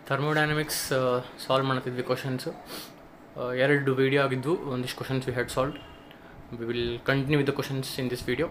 Thermodynamics solve ಮಾಡ್ತಿದ್ವಿ questions ಎರಡು video ಆಗಿದ್ವು ಒಂದಿಷ್ಟು questions we had solve we will continue with the questions in this video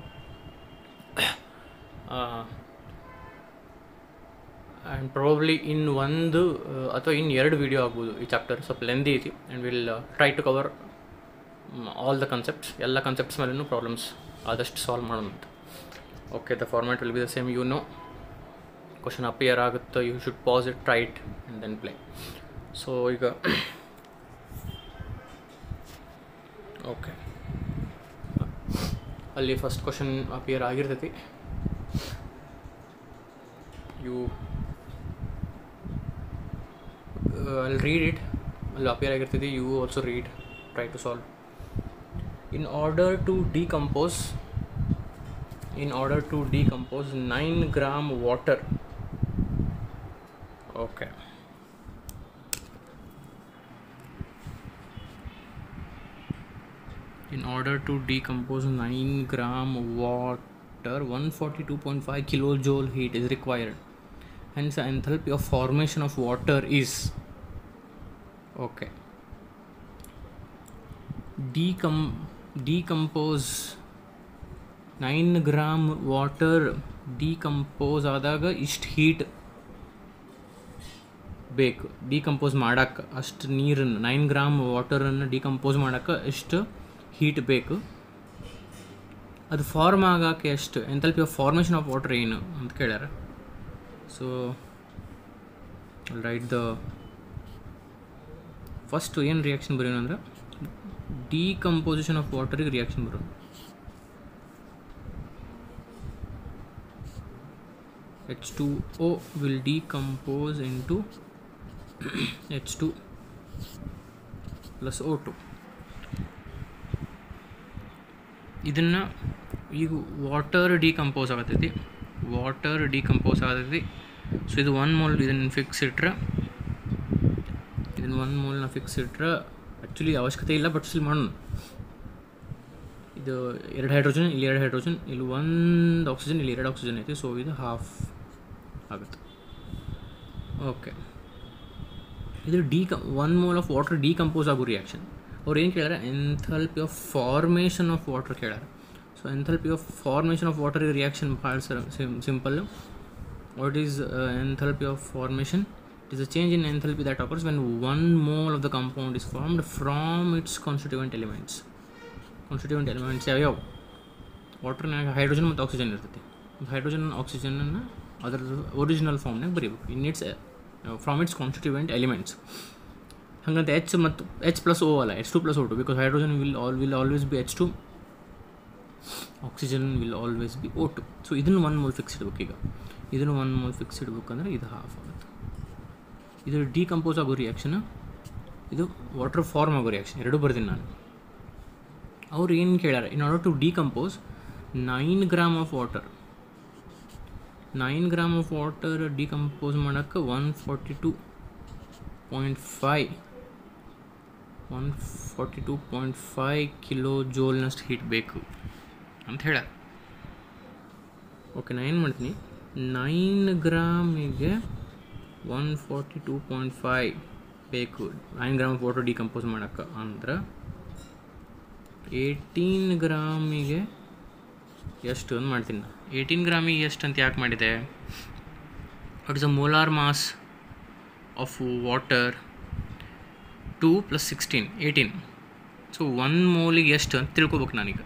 and probably in ಒಂದು ಅಥವಾ ಇನ್ನು ಎರಡು ವೀಡಿಯೋ ಆಗ್ಬೋದು ಈ ಚಾಪ್ಟರ್ ಸ್ವಲ್ಪ ಲೆಂದಿ ಐತಿ and will try to cover all the concepts ಎಲ್ಲ ಕನ್ಸೆಪ್ಟ್ಸ್ ಮೇಲೂ ಪ್ರಾಬ್ಲಮ್ಸ್ ಆದಷ್ಟು ಸಾಲ್ವ್ ಮಾಡೋಣ ಅಂತ okay the format will be the same you know question appear ಆಗುತ್ತೋ you should pass it try it and then play so ಈಗ okay ಅಲ್ಲಿ first question appear ಆಗಿರ್ತೈತಿ you ಅಲ್ಲಿ ರೀಡ್ ಇಟ್ ಅಲ್ಲಿ ಅಪಿಯರ್ ಆಗಿರ್ತೈತಿ you also read try to solve in order to decompose in order to decompose 9 gram water okay in order to decompose 9 gram water 142.5 kilojoule heat is required hence the enthalpy of formation of water is okay decom decompose nine gram water decompose ಆದಾಗ ಇಷ್ಟು heat ಬೇಕು decompose ಮಾಡೋಕ್ಕೆ ಅಷ್ಟು ನೀರನ್ನು nine gram ವಾಟರನ್ನು decompose ಮಾಡೋಕ್ಕೆ ಎಷ್ಟು heat ಬೇಕು ಅದು ಫಾರ್ಮ್ ಆಗೋಕ್ಕೆ ಎಷ್ಟು enthalpy of formation of water ಏನು ಅಂತ ಕೇಳ್ಯಾರ ಸೊ ರೈಟ್ ದ ಫಸ್ಟು ಏನು ರಿಯಾಕ್ಷನ್ ಬರೆಯೋಣ ಅಂದ್ರೆ decomposition of water ಗೆ ರಿಯಾಕ್ಷನ್ ಬರೋದು H two O will decompose into H two plus O two ಇದನ್ನು ಈಗ ವಾಟರ್ ಡಿಕಂಪೋಸ್ ಆಗತೈತಿ ವಾಟರ್ ಡಿಕಂಪೋಸ್ ಆಗತೈತಿ ಸೊ ಇದು ಒನ್ ಮೋಲ್ ಇದನ್ನು ಫಿಕ್ಸ್ ಇಟ್ರೆ ಇದನ್ನು ಒನ್ ಮೋಲ್ನ ಫಿಕ್ಸ್ ಇಟ್ರೆ ಆ್ಯಕ್ಚುಲಿ ಅವಶ್ಯಕತೆ ಇಲ್ಲ ಬಟ್ ಸ್ಟಿಲ್ ಮಾಡೋಣ ಇದು ಎರಡು ಹೈಡ್ರೋಜನ್ ಇಲ್ಲಿ ಎರಡು ಹೈಡ್ರೋಜನ್ ಇಲ್ಲಿ ಒಂದು ಆಕ್ಸಿಜನ್ ಇಲ್ಲಿ ಎರಡು ಆಕ್ಸಿಜನ್ ಐತಿ ಸೊ ಇದು ಹಾಫ್ ಆಗುತ್ತೆ ಓಕೆ ಇದು ಡಿಕ one mole of water decompose ಆಗೋ ರಿಯಾಕ್ಷನ್ ಅವ್ರು ಏನು ಕೇಳ್ಯಾರ enthalpy of formation of water ಕೇಳ್ಯಾರ so enthalpy of formation of water reaction ಭಾಳ sir simple what is enthalpy of formation It is a change in enthalpy that occurs when one mole of the compound is formed from its constituent elements. Constituent elements ಯಾವ್ಯಾವ ವಾಟರ್ನಾಗ hydrogen ಮತ್ತು oxygen ಇರ್ತೈತಿ hydrogen ಆಕ್ಸಿಜನನ್ನು ಅದರದ್ದು original ಫಾರ್ಮ್ನಾಗ ಬರೀಬೇಕು in its from its constituent elements ಹಾಗಂತ H ಮತ್ತು ಎಚ್ ಪ್ಲಸ್ ಓ ಅಲ್ಲ H two plus O two because hydrogen will all will always be H two oxygen will always be O two so ಇದನ್ನು one mole fix ಇಡ್ಬೇಕು ಈಗ ಇದನ್ನು one mole fix ಇಡ್ಬೇಕಂದ್ರೆ ಇದು half ಆಗುತ್ತೆ ಇದು decompose ಆಗೋ reaction ಇದು ವಾಟರ್ ಫಾರ್ಮ್ ಆಗೋ ರಿಯಾಕ್ಷನ್ ಎರಡೂ ಬರ್ತೀನಿ ನಾನು ಅವ್ರು ಏನು ಕೇಳ್ಯಾರ in order to decompose nine gram of water nine gram of water decompose ಮಾಡೋಕ್ಕೆ one forty two point five one forty two point five kilo ಜೋಲ್ನಷ್ಟು ಹೀಟ್ ಬೇಕು ಅಂತ ಹೇಳ್ಯಾರ ಓಕೆ ನಾನು ಏನು ಮಾಡ್ತೀನಿ ನೈನ್ ಗ್ರಾಮಿಗೆ one forty two point five ಬೇಕು ನೈನ್ ಗ್ರಾಮ್ ವಾಟರ್ ಡಿಕಂಪೋಸ್ ಮಾಡೋಕ್ಕೆ ಅಂದ್ರೆ ಏಯ್ಟೀನ್ ಗ್ರಾಮಿಗೆ ಎಷ್ಟು ಅಂತ ಮಾಡ್ತೀನಿ ನಾನು ಏಯ್ಟೀನ್ ಗ್ರಾಮಿಗೆ ಎಷ್ಟು ಅಂತ ಯಾಕೆ ಮಾಡಿದೆ what is a molar mass of water two plus sixteen eighteen so one ಮೋಲಿಗೆ ಎಷ್ಟು ಅಂತ ತಿಳ್ಕೊಬೇಕು ನಾನೀಗ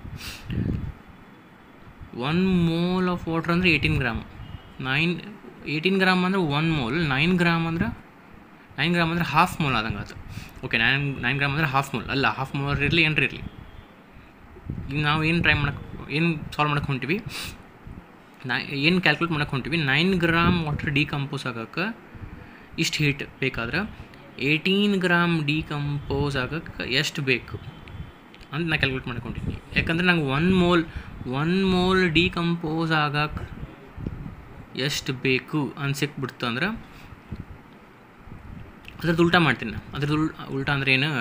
ಒನ್ ಮೋಲ್ ಆಫ್ ವಾಟರ್ ಅಂದರೆ eighteen gram nine eighteen gram ಅಂದರೆ ಒನ್ ಮೋಲ್ ನೈನ್ ಗ್ರಾಮ್ ಅಂದ್ರೆ ನೈನ್ ಗ್ರಾಮ್ ಅಂದರೆ ಹಾಫ್ ಮೋಲ್ ಆದಂಗೆ ಆಯ್ತು ಓಕೆ ನೈನ್ ನೈನ್ ಗ್ರಾಮ್ ಅಂದರೆ ಹಾಫ್ ಮೋಲ್ ಅಲ್ಲ ಹಾಫ್ ಮೋಲ್ ಇರಲಿ ಏನರ ಇರಲಿ ಈಗ ನಾವು ಏನು ಟ್ರೈ ಮಾಡಕ್ಕೆ ಏನು ಸಾಲ್ವ್ ಮಾಡಕ್ಕೆ ಹೊಂಟಿವಿ ನೈ ಏನು ಕ್ಯಾಲ್ಕುಲೇಟ್ ಮಾಡಕ್ಕೆ ಹೊಂಟಿವಿ ನೈನ್ ಗ್ರಾಮ್ ವಾಟರ್ ಡಿಕಂಪೋಸ್ ಆಗೋಕ್ಕೆ ಇಷ್ಟು ಹೀಟ್ ಬೇಕಾದ್ರೆ ಏಯ್ಟೀನ್ ಗ್ರಾಮ್ ಡಿಕಂಪೋಸ್ ಆಗೋಕ್ಕೆ ಎಷ್ಟು ಬೇಕು ಅಂತ ನಾನು ಕ್ಯಾಲ್ಕುಲೇಟ್ ಮಾಡ್ಕೊಂಡಿದ್ದೀನಿ ಯಾಕಂದ್ರೆ ನಂಗೆ one mole one mole decompose ಆಗಕ್ಕೆ ಎಷ್ಟು ಬೇಕು ಅಂತ ಸಿಕ್ಬಿಡ್ತು ಅಂದ್ರೆ ಅದ್ರದ್ದು ಉಲ್ಟಾ ಮಾಡ್ತೀನಿ ನಾನು ಅದ್ರದ್ದು ಉಲ್ ಉಲ್ಟಾ ಅಂದ್ರೆ ಏನು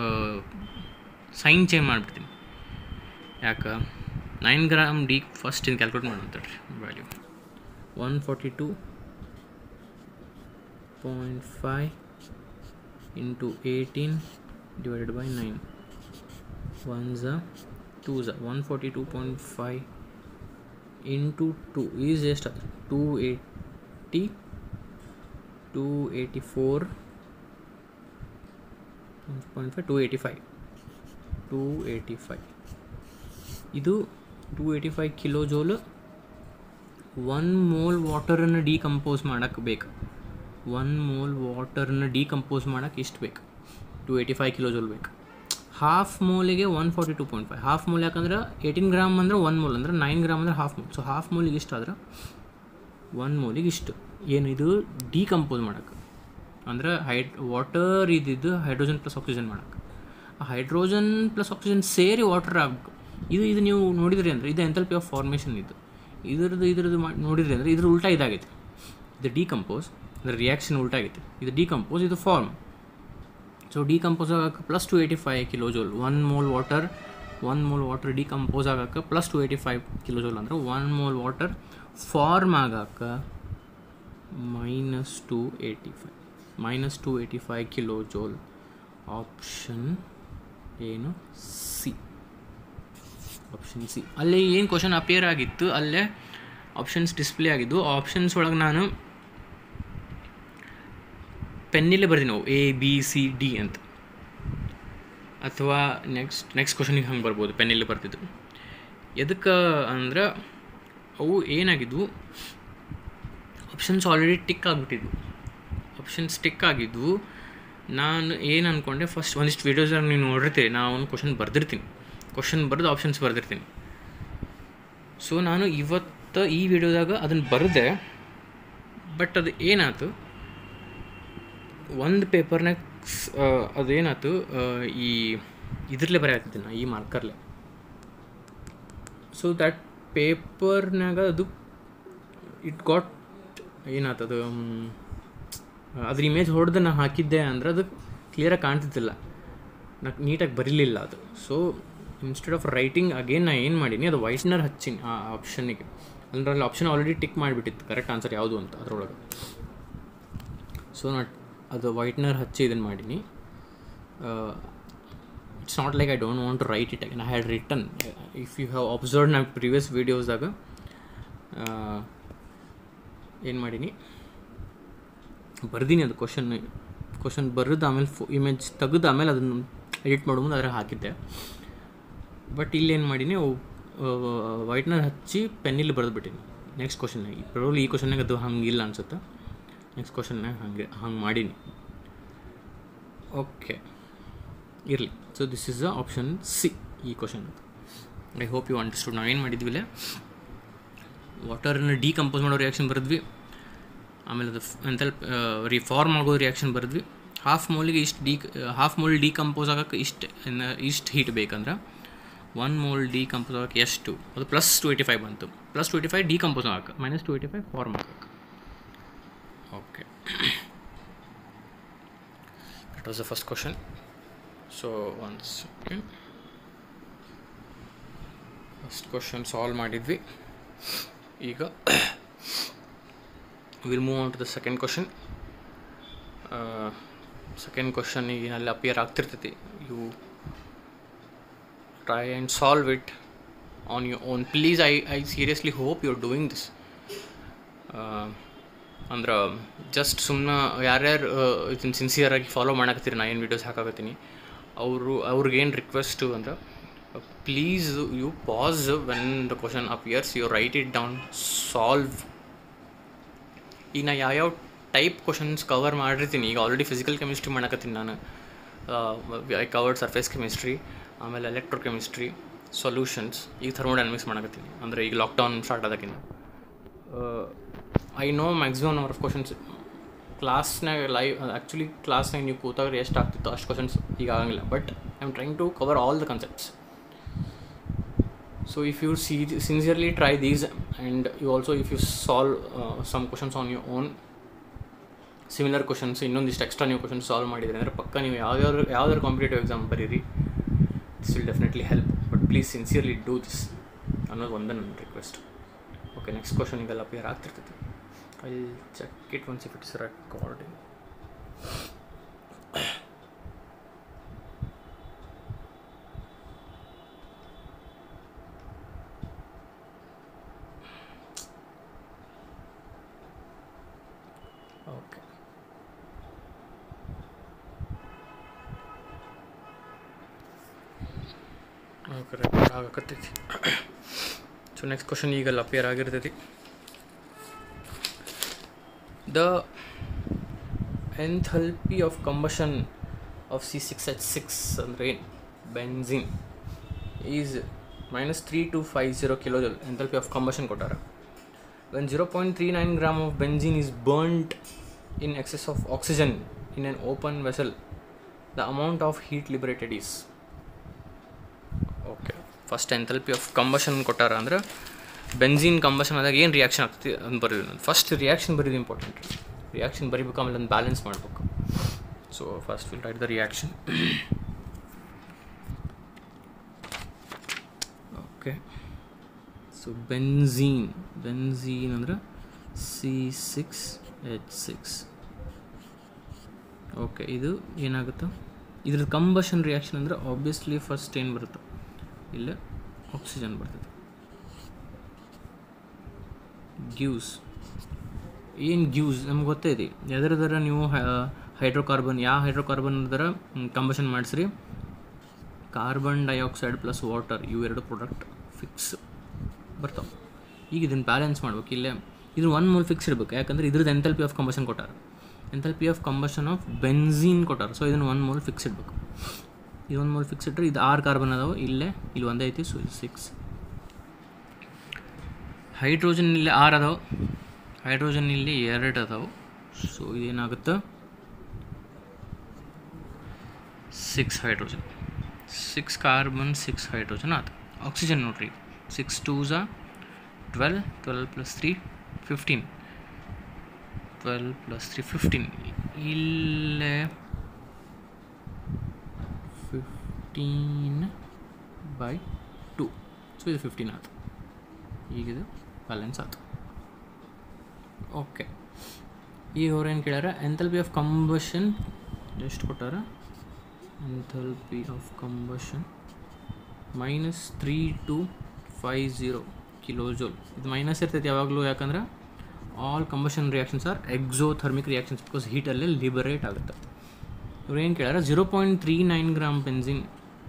ಸೈನ್ ಚೇಂಜ್ ಮಾಡಿಬಿಡ್ತೀನಿ ಯಾಕೆ ನೈನ್ ಗ್ರಾಮ್ ಡಿ ಫಸ್ಟ್ ಇದು ಕ್ಯಾಲ್ಕುಲೇಟ್ ಮಾಡೋಂತೇಳಿ value one forty two point five into eighteen divided by nine one ಝ ಟೂ ಝ one forty two point five into two is ಎಷ್ಟು two eighty two eighty four point five two eighty five two eighty five ಇದು two eighty five kilo joule one mole ವಾಟರನ್ನು decompose ಮಾಡೋಕ್ಕೆ ಬೇಕು one mole ವಾಟರ್ನ decompose ಮಾಡೋಕ್ಕೆ ಇಷ್ಟು ಬೇಕು two eighty five kilo joule ಬೇಕು ಹಾಫ್ ಮೋಲಿಗೆ one forty two point five half mole ಯಾಕಂದ್ರೆ ಏಯ್ಟೀನ್ ಗ್ರಾಮ್ ಅಂದರೆ ಒನ್ ಮೋಲ್ ಅಂದರೆ ನೈನ್ ಗ್ರಾಮ್ ಅಂದರೆ ಹಾಫ್ ಮೋಲ್ ಸೊ ಹಾಫ್ ಮೋಲಿಗೆ ಇಷ್ಟು ಆದ್ರೆ ಒನ್ ಮೋಲಿಗೆ ಇಷ್ಟು ಏನಿದು ಡಿಕಂಪೋಸ್ ಮಾಡೋಕ್ಕೆ ಅಂದರೆ ಹೈಡ್ ವಾಟರ್ ಇದ್ದಿದ್ದು ಹೈಡ್ರೋಜನ್ ಪ್ಲಸ್ ಆಕ್ಸಿಜನ್ ಮಾಡೋಕ್ಕೆ ಆ ಹೈಡ್ರೋಜನ್ ಪ್ಲಸ್ ಆಕ್ಸಿಜನ್ ಸೇರಿ ವಾಟರ್ ಆಗಬೇಕು ಇದು ಇದು ನೀವು ನೋಡಿದ್ರಿ ಅಂದರೆ ಇದು ಎಂಥಲ್ಪಿ ಆಫ್ ಫಾರ್ಮೇಷನ್ ಇದು ಇದ್ರದ್ದು ಇದ್ರದ್ದು ಮಾಡಿ ನೋಡಿದ್ರಿ ಅಂದರೆ ಇದ್ರ ಉಲ್ಟಾ ಇದಾಗೈತೆ ಇದು ಡಿಕಂಪೋಸ್ ಅಂದರೆ ರಿಯಾಕ್ಷನ್ ಉಲ್ಟಾ ಆಗೈತೆ ಇದು ಡಿಕಂಪೋಸ್ ಇದು ಫಾರ್ಮ್ ಸೊ ಡಿಕಂಪೋಸ್ ಆಗಕ್ಕೆ plus two eighty five kilo joule one mole water one mole water decompose ಆಗಕ್ಕೆ plus two eighty five kilo joule ಅಂದರೆ ಒನ್ ಮೋಲ್ ವಾಟರ್ ಫಾರ್ಮ್ ಆಗಕ್ಕೆ minus two eighty five minus two eighty five kilo joule option ಏನು C option C ಅಲ್ಲಿ ಏನು question appear ಆಗಿತ್ತು ಅಲ್ಲೇ options display ಆಗಿದ್ದು options ಒಳಗೆ ನಾನು ಪೆನ್ನಲ್ಲೇ ಬರ್ತೀನಿ ನಾವು ಎ ಬಿ ಸಿ ಡಿ ಅಂತ ಅಥವಾ ನೆಕ್ಸ್ಟ್ ನೆಕ್ಸ್ಟ್ ಕ್ವಶನಿಗೆ ಹಂಗೆ ಬರ್ಬೋದು ಪೆನ್ನಲ್ಲೇ ಬರ್ತಿದ್ದು ಎದಕ್ಕೆ ಅಂದ್ರೆ ಅವು ಏನಾಗಿದ್ವು ಆಪ್ಷನ್ಸ್ ಆಲ್ರೆಡಿ ಟಿಕ್ ಆಗಿಬಿಟ್ಟಿದ್ವು ಆಪ್ಷನ್ಸ್ ಟಿಕ್ ಆಗಿದ್ವು ನಾನು ಏನು ಅಂದ್ಕೊಂಡೆ ಫಸ್ಟ್ ಒಂದಿಷ್ಟು ವೀಡಿಯೋಸ್ ನೀವು ನೋಡಿರ್ತೀರಿ ನಾನು ಒಂದು ಕ್ವಶನ್ ಬರ್ದಿರ್ತೀನಿ ಕ್ವಶನ್ ಬರೆದು ಆಪ್ಷನ್ಸ್ ಬರ್ದಿರ್ತೀನಿ ಸೊ ನಾನು ಇವತ್ತು ಈ ವಿಡಿಯೋದಾಗ ಅದನ್ನು ಬರೆದೆ ಬಟ್ ಅದು ಏನಾಯ್ತು ಒಂದು ಪೇಪರ್ನಾಗ ಅದೇನಾಯ್ತು ಈ ಇದ್ರಲ್ಲೇ ಬರೆಯಾಗ್ತಿದ್ದೆ ನಾ ಈ ಮಾರ್ಕರ್ಲೆ ಸೊ ದ್ಯಾಟ್ ಪೇಪರ್ನಾಗ ಅದು ಇಟ್ ಗಾಟ್ ಏನಾಯ್ತದು ಅದ್ರ ಇಮೇಜ್ ಹೊಡೆದು ನಾನು ಹಾಕಿದ್ದೆ ಅಂದ್ರೆ ಅದು ಕ್ಲಿಯರಾಗಿ ಕಾಣ್ತಿದ್ದಿಲ್ಲ నాకు ನೀಟಾಗಿ ಬರೀಲಿಲ್ಲ ಅದು so instead of writing again ನಾ ಏನು ಮಾಡೀನಿ ಅದು ವೈಟ್ನರ್ ಹಚ್ಚೀನಿ ಆ ಆಪ್ಷನ್ನಿಗೆ ಅಂದ್ರೆ ಅಲ್ಲಿ ಆಪ್ಷನ್ ಆಲ್ರೆಡಿ ಟಿಕ್ ಮಾಡಿಬಿಟ್ಟಿತ್ತು ಕರೆಕ್ಟ್ ಆನ್ಸರ್ ಯಾವುದು ಅಂತ ಅದರೊಳಗೆ ಸೊ ನಾ ಅದು ವೈಟ್ನರ್ ಹಚ್ಚಿ ಇದನ್ನು ಮಾಡೀನಿ it's not like I don't want to write it again I had return if you have observe ನಮ್ಮ ಪ್ರಿವಿಯಸ್ ವೀಡಿಯೋಸ್ದಾಗ ಏನು ಮಾಡೀನಿ ಬರ್ದೀನಿ ಅದು ಕ್ವಶನ್ ಕ್ವಶನ್ ಬರೆದು ಆಮೇಲೆ ಫೋ ಇಮೇಜ್ ತೆಗೆದು ಆಮೇಲೆ ಅದನ್ನು ಎಡಿಟ್ ಮಾಡೋ ಮುಂದೆ ಅದ್ರಾಗ ಹಾಕಿದ್ದೆ ಬಟ್ ಇಲ್ಲಿ ಏನು ಮಾಡೀನಿ ವೈಟ್ನರ್ ಹಚ್ಚಿ ಪೆನ್ನಿಲ್ಲಿ ಬರೆದ್ಬಿಟ್ಟೀನಿ ನೆಕ್ಸ್ಟ್ ಕ್ವಶನ್ನಾಗ ಪೆಟ್ರೋಲ್ ಈ ಕ್ವಶನ್ನಾಗ ಅದು ಹಂಗಿಲ್ಲ ಅನ್ಸುತ್ತೆ ನೆಕ್ಸ್ಟ್ ಕ್ವಶನ್ನಾಗ ಹಂಗೆ ಹಂಗೆ ಮಾಡೀನಿ ಓಕೆ ಇರಲಿ so this is the option C ಈ question I hope you understood ನಾವು ಏನು ಮಾಡಿದ್ವಿ ಇಲ್ಲೇ ವಾಟರ್ನ ಡಿಕಂಪೋಸ್ ಮಾಡೋ ರಿಯಾಕ್ಷನ್ ಬರೆದ್ವಿ ಆಮೇಲೆ ಅದು ಎಂತೆಲ್ಲ ರಿಫಾರ್ಮ್ ಆಗೋ ರಿಯಾಕ್ಷನ್ ಬರೆದ್ವಿ ಹಾಫ್ ಮೋಲಿಗೆ ಇಷ್ಟು ಡಿ ಹಾಫ್ ಮೋಲ್ ಡಿಕಂಪೋಸ್ ಆಗೋಕ್ಕೆ ಇಷ್ಟು ಇಷ್ಟು ಹೀಟ್ ಬೇಕಂದ್ರೆ ಒನ್ ಮೋಲ್ ಡಿಕಂಪೋಸ್ ಆಗೋಕ್ಕೆ ಎಷ್ಟು ಅದು ಪ್ಲಸ್ ಟು ಏಯ್ಟಿ ಫೈವ್ ಬಂತು plus two eighty five decompose ಆಗಕ್ಕೆ minus two eighty five form ಆಗಕ್ಕೆ okay that was the first question so once first question solve ಮಾಡಿದ್ವಿ ಈಗ will move on to the second question second question ಈಗ ಅಲ್ಲಿ appear ಆಗ್ತಿರ್ತೈತಿ you try and solve it on you own please I I seriously hope you are doing this ಅಂದ್ರೆ just ಸುಮ್ಮನೆ ಯಾರ್ಯಾರು ಇದನ್ನು ಸಿನ್ಸಿಯರಾಗಿ follow ಮಾಡಕತ್ತೀರಿ ನಾ ಏನು ವೀಡಿಯೋಸ್ ಹಾಕಾಕತ್ತೀನಿ ಅವರು ಅವ್ರಿಗೇನು ರಿಕ್ವೆಸ್ಟು ಅಂದ್ರೆ please you pass when the question appears you write it down solve ಈಗ ನಾ ಯಾವ್ಯಾವ ಟೈಪ್ ಕ್ವಶನ್ಸ್ ಕವರ್ ಮಾಡಿರ್ತೀನಿ ಈಗ ಆಲ್ರೆಡಿ ಫಿಸಿಕಲ್ ಕೆಮಿಸ್ಟ್ರಿ ಮಾಡಕತ್ತೀನಿ ನಾನು ಐ ಕವರ್ಡ್ ಸರ್ಫೇಸ್ ಕೆಮಿಸ್ಟ್ರಿ ಆಮೇಲೆ ಎಲೆಕ್ಟ್ರೋ ಕೆಮಿಸ್ಟ್ರಿ ಸೊಲ್ಯೂಷನ್ಸ್ ಈಗ ಥರ್ಮೋಡೈನಮಿಕ್ಸ್ ಮಾಡಕತ್ತೀನಿ ಅಂದರೆ ಈಗ ಲಾಕ್ಡೌನ್ ಸ್ಟಾರ್ಟ್ ಆದಕ್ಕಿಂತ I know maximum number of questions ಕ್ಲಾಸ್ನಾಗ ಲೈವ್ ಆ್ಯಕ್ಚುಲಿ ಕ್ಲಾಸ್ನಾಗ ನೀವು ಕೂತಾಗ ಎಷ್ಟು ಆಗ್ತಿತ್ತು ಅಷ್ಟು ಕ್ವಶನ್ಸ್ ಈಗ ಆಗಂಗಿಲ್ಲ but I am trying to cover all the concepts so if you see sincerely try these and you also if you solve some questions on you own similar questions ಇನ್ನೊಂದಿಷ್ಟು extra ನೀವು questions solve ಮಾಡಿದರೆ ಅಂದರೆ ಪಕ್ಕ ನೀವು ಯಾವ್ದಾದ್ರು ಯಾವ್ದಾದ್ರು competitive exam ಬರೀರಿ this will definitely help but please sincerely do this ಅನ್ನೋದು ಒಂದೇ ನನ್ನ ರಿಕ್ವೆಸ್ಟ್ ಓಕೆ ನೆಕ್ಸ್ಟ್ ಕ್ವಶನ್ ಈಗೆಲ್ಲ ಅಪಿಯರ್ ಆಗ್ತಿರ್ತೈತಿ I check it once if it's recording okay correct ಆಗಕತ್ತೈತಿ ಸೊ ನೆಕ್ಸ್ಟ್ ಕ್ವಶನ್ ಈಗಲ್ಲ ಅಪಿಯರ್ ಆಗಿರ್ತೈತಿ the enthalpy of combustion of C six H six ಅಂದರೆ ಏನು benzene is minus three two five zero kilojoule enthalpy of combustion ಕೊಟ್ಟಾರ when 0.39 gram of benzene is burnt in excess of oxygen in an open vessel the amount of heat liberated is okay first enthalpy of combustion ಕೊಟ್ಟಾರ ಅಂದ್ರೆ benzene combustion ಆದಾಗ ಏನು reaction ಆಗ್ತೈತಿ ಅಂತ ಬರೀರಿ ನಾನು first reaction ಬರೀದು ಇಂಪಾರ್ಟೆಂಟ್ ರಿಯಾಕ್ಷನ್ ಬರೀಬೇಕು ಆಮೇಲೆ ಒಂದು ಬ್ಯಾಲೆನ್ಸ್ ಮಾಡಬೇಕು so first will write the reaction okay so benzene benzene ಅಂದ್ರೆ C six H six okay ಇದು ಏನಾಗುತ್ತೆ ಇದ್ರದ್ದು ಕಂಬಷನ್ ರಿಯಾಕ್ಷನ್ ಅಂದರೆ ಆಬ್ವಿಯಸ್ಲಿ ಫಸ್ಟ್ ಏನು ಬರುತ್ತೆ ಇಲ್ಲ ಆಕ್ಸಿಜನ್ ಬರ್ತದೆ ಗ್ಯೂಸ್ ಏನು ಗ್ಯೂಸ್ ನಮ್ಗೆ ಗೊತ್ತೈತಿ ಎದರದರ ನೀವು ಹೈಡ್ರೋಕಾರ್ಬನ್ ಯಾವ ಹೈಡ್ರೋಕಾರ್ಬನ್ ಅದರ ಕಂಬಷನ್ ಮಾಡಿಸ್ರಿ ಕಾರ್ಬನ್ ಡೈಆಕ್ಸೈಡ್ ಪ್ಲಸ್ ವಾಟರ್ ಇವು ಎರಡು ಪ್ರಾಡಕ್ಟ್ ಫಿಕ್ಸ್ ಬರ್ತಾವೆ ಈಗ ಇದನ್ನು ಬ್ಯಾಲೆನ್ಸ್ ಮಾಡ್ಬೇಕು ಇಲ್ಲೇ ಇದು ಒನ್ ಮೋಲ್ ಫಿಕ್ಸ್ ಇರಬೇಕು ಯಾಕಂದ್ರೆ ಇದ್ರದ್ದು ಎಂಥಲ್ಪಿ ಆಫ್ ಕಂಬಷನ್ ಕೊಟ್ಟಾರ enthalpy of combustion of benzene ಕೊಟ್ಟಾರ ಸೊ ಇದನ್ನು ಒನ್ ಮೋಲ್ ಫಿಕ್ಸ್ ಇಡಬೇಕು ಇದು ಒಂದು ಮೋಲ್ ಫಿಕ್ಸ್ ಇಟ್ಟರೆ ಇದು ಆರು ಕಾರ್ಬನ್ ಅದಾವೆ ಇಲ್ಲೇ ಇಲ್ಲಿ ಒಂದೇ ಐತಿ ಸೊ ಇದು ಸಿಕ್ಸ್ ಹೈಡ್ರೋಜನ್ ಇಲ್ಲಿ ಆರು ಅದಾವೆ ಹೈಡ್ರೋಜನ್ ಇಲ್ಲಿ ಎರಡು ಅದಾವೆ ಸೊ ಇದೇನಾಗುತ್ತೆ six hydrogen six carbon six hydrogen ಆಯ್ತು ಆಕ್ಸಿಜನ್ ನೋಡ್ರಿ ಸಿಕ್ಸ್ ಟೂ ಝಾ twelve twelve plus three fifteen twelve plus three fifteen ಇಲ್ಲೇ ಫಿಫ್ಟೀನ್ ಬೈ ಟು ಸೊ ಇದು ಫಿಫ್ಟೀನ್ ಆಯ್ತು ಈಗಿದು ಬ್ಯಾಲೆನ್ಸ್ ಆಯ್ತು ಓಕೆ ಈಗ ಅವ್ರು ಏನು ಕೇಳ್ಯಾರ ಎಂಥಲ್ಪಿ ಆಫ್ ಕಂಬಷನ್ ಎಷ್ಟು ಕೊಟ್ಟಾರ enthalpy of combustion minus three two five zero kilojoule ಇದು ಮೈನಸ್ ಇರ್ತೈತೆ ಯಾವಾಗಲೂ ಯಾಕಂದ್ರೆ all combustion reactions are exothermic reactions because ಹೀಟಲ್ಲೇ ಲಿಬರೇಟ್ ಆಗುತ್ತೆ ಇವ್ರು ಏನು ಕೇಳ್ಯಾರ zero point three nine gram benzene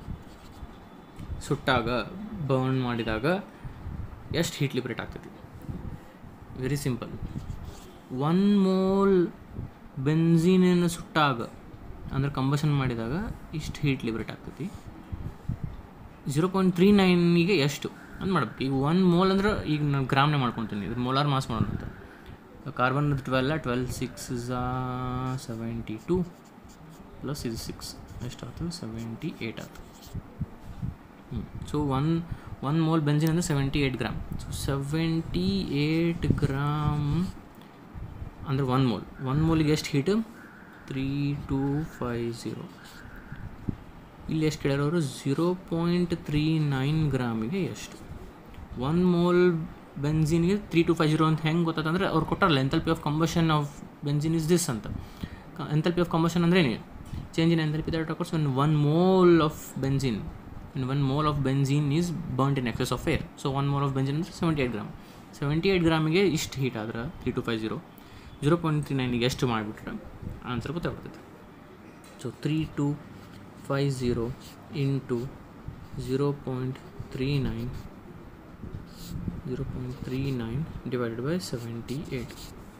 ಸುಟ್ಟಾಗ ಬರ್ನ್ ಮಾಡಿದಾಗ ಎಷ್ಟು ಹೀಟ್ ಲಿಬರೇಟ್ ಆಗ್ತೈತಿ ವೆರಿ ಸಿಂಪಲ್ ಒನ್ ಮೋಲ್ ಬೆನ್ಸಿನನ್ನು ಸುಟ್ಟಾಗ ಅಂದ್ರೆ ಕಂಬಷನ್ ಮಾಡಿದಾಗ ಇಷ್ಟು ಹೀಟ್ ಲಿಬರೇಟ್ ಆಗ್ತೈತಿ ಜೀರೋ ಪಾಯಿಂಟ್ ತ್ರೀ ನೈನಿಗೆ ಎಷ್ಟು ಅಂತ ಮಾಡ್ಬೇಕು ಈಗ ಒನ್ ಮೋಲ್ ಅಂದ್ರೆ ಈಗ ನಾನು ಗ್ರಾಮ್ನೇ ಮಾಡ್ಕೊತೀನಿ ಇದು ಮೋಲಾರ್ ಮಾಸ್ ಮಾಡೋಣ ಅಂತ ಕಾರ್ಬನ್ ಟ್ವೆಲ್ಲ ಟ್ವೆಲ್ ಸಿಕ್ಸ್ ಝಾ ಸೆವೆಂಟಿ ಟು ಪ್ಲಸ್ ಇದು ಸಿಕ್ಸ್ ಎಷ್ಟಾಯ್ತು ಸೆವೆಂಟಿ ಏಯ್ಟ್ ಆಯ್ತು ಹ್ಞೂ so one one mole benzene ಅಂದರೆ seventy eight gram so seventy eight gram ಅಂದರೆ ಒನ್ ಮೋಲ್ ಒನ್ ಮೋಲಿಗೆ ಎಷ್ಟು heat three two five zero ಇಲ್ಲಿ ಎಷ್ಟು ಕೇಳ್ಯಾರವರು ಝೀರೋ ಪಾಯಿಂಟ್ ತ್ರೀ ನೈನ್ ಗ್ರಾಮಿಗೆ ಎಷ್ಟು ಒನ್ ಮೋಲ್ ಬೆನ್ಜಿನ್ಗೆ ತ್ರೀ ಟು ಫೈವ್ ಜೀರೋ ಅಂತ ಹೆಂಗೆ ಗೊತ್ತಾತಂದ್ರೆ ಅವ್ರು ಕೊಟ್ಟಾರಲ್ಲ enthalpy of combustion of benzene is this ಅಂತ ಎಂಥಲ್ಪಿ ಆಫ್ ಕಂಬಷನ್ ಅಂದರೆ ಏನು change in enthalpy that occurs when one mole of benzene when one mole of benzene is burnt in excess of air so one mole of benzene ಅಂದರೆ seventy eight gram seventy eight ಗ್ರಾಮಿಗೆ ಇಷ್ಟು heat ಆದ್ರೆ three two five zero zero point three ನೈನಿಗೆ ಎಷ್ಟು ಮಾಡಿಬಿಟ್ರೆ answer ಗೊತ್ತಾಗ್ತದೆ so three two five zero into zero point three nine zero point three nine divided by seventy eight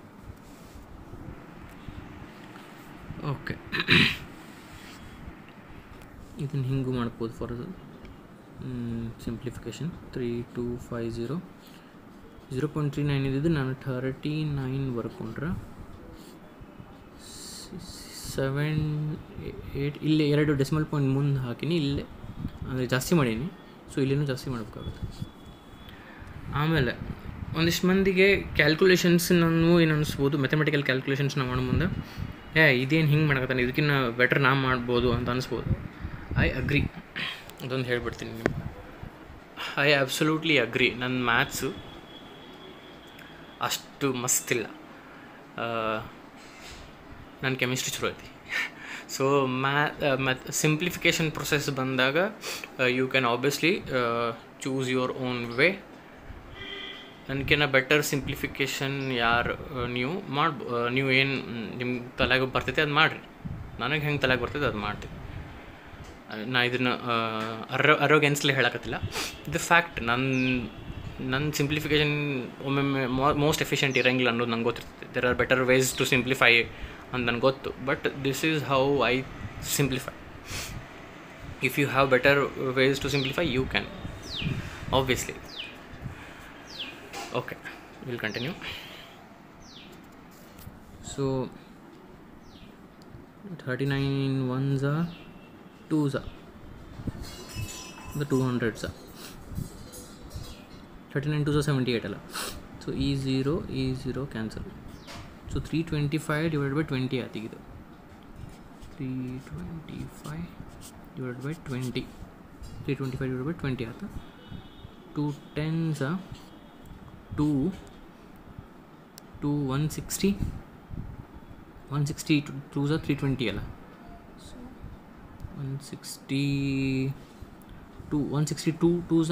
okay ಇದನ್ನು ಹಿಂಗೂ ಮಾಡ್ಬೋದು for simplification three two five zero zero point three nine ಇದ್ದಿದ್ದು ನಾನು thirty nine ಬರ್ಕೊಂಡ್ರೆ seven eight ಇಲ್ಲೇ ಎರಡು decimal point ಮುಂದೆ ಹಾಕಿನಿ ಇಲ್ಲೇ ಅಂದರೆ ಜಾಸ್ತಿ ಮಾಡೀನಿ ಸೊ ಇಲ್ಲಿನೂ ಜಾಸ್ತಿ ಮಾಡಬೇಕಾಗುತ್ತೆ ಆಮೇಲೆ ಒಂದಿಷ್ಟು ಮಂದಿಗೆ ಕ್ಯಾಲ್ಕುಲೇಷನ್ಸ್ ನಾನು ಏನು ಅನಿಸ್ಬೋದು ಮೆಥಮೆಟಿಕಲ್ ಕ್ಯಾಲ್ಕುಲೇಷನ್ಸ್ನ ಮಾಡೋ ಮುಂದೆ ಏ ಇದೇನು ಹಿಂಗೆ ಮಾಡಕತ್ತಾನೆ ಇದಕ್ಕಿಂತ ಬೆಟರ್ ನಾ ಮಾಡ್ಬೋದು ಅಂತ ಅನಿಸ್ಬೋದು ಐ ಅಗ್ರಿ ಅದೊಂದು ಹೇಳ್ಬಿಡ್ತೀನಿ ನಿಮ್ಗೆ ಐ ಅಬ್ಸಲ್ಯೂಟ್ಲಿ ಅಗ್ರಿ ನನ್ನ ಮ್ಯಾಥ್ಸು ಅಷ್ಟು ಮಸ್ತಿಲ್ಲ ನನ್ನ ಕೆಮಿಸ್ಟ್ರಿ ಚಲೋ ಐತಿ ಸೊ ಮ್ಯಾ ಮತ್ತು ಸಿಂಪ್ಲಿಫಿಕೇಷನ್ ಪ್ರೊಸೆಸ್ ಬಂದಾಗ you can obviously choose your own way ನನಗಿನ್ನ ಬೆಟರ್ ಸಿಂಪ್ಲಿಫಿಕೇಷನ್ ಯಾರು ನೀವು ಮಾಡ್ಬೋ ನೀವು ಏನು ನಿಮ್ಮ ತಲೆಗೆ ಬರ್ತೈತೆ ಅದು ಮಾಡಿರಿ ನನಗೆ ಹೆಂಗೆ ತಲೆಗೆ ಬರ್ತೈತೆ ಅದು ಮಾಡ್ತೀನಿ ನಾ ಇದನ್ನು ಅರೋ ಅರೋಗೆನ್ಸ್ಲಿ ಹೇಳಕತ್ತಿಲ್ಲ ಇದು ಫ್ಯಾಕ್ಟ್ ನನ್ನ ನನ್ನ ಸಿಂಪ್ಲಿಫಿಕೇಷನ್ ಒಮ್ಮೊಮ್ಮೆ ಮೋಸ್ಟ್ ಎಫಿಷಿಯೆಂಟ್ ಇರಂಗಿಲ್ಲ ಅನ್ನೋದು ನಂಗೆ ಗೊತ್ತಿರ್ತದೆ there are better ways to simplify ಅಂತ ನನಗೆ ಗೊತ್ತು but this is how I simplify if you have better ways to simplify you can obviously okay we'll continue so 39 ones are twos are the 200s are 39 twos are 78 ಅಲ್ಲ so ಈ zero ಈ zero cancel so three twenty five divide by twenty ಆತಿಗಿದು three twenty five divide by twenty three twenty five divide by twenty ಆಯ್ತು two tens two two one sixty one sixty two two ಝ three twenty ಅಲ್ಲ one sixty two one sixty two two ಝ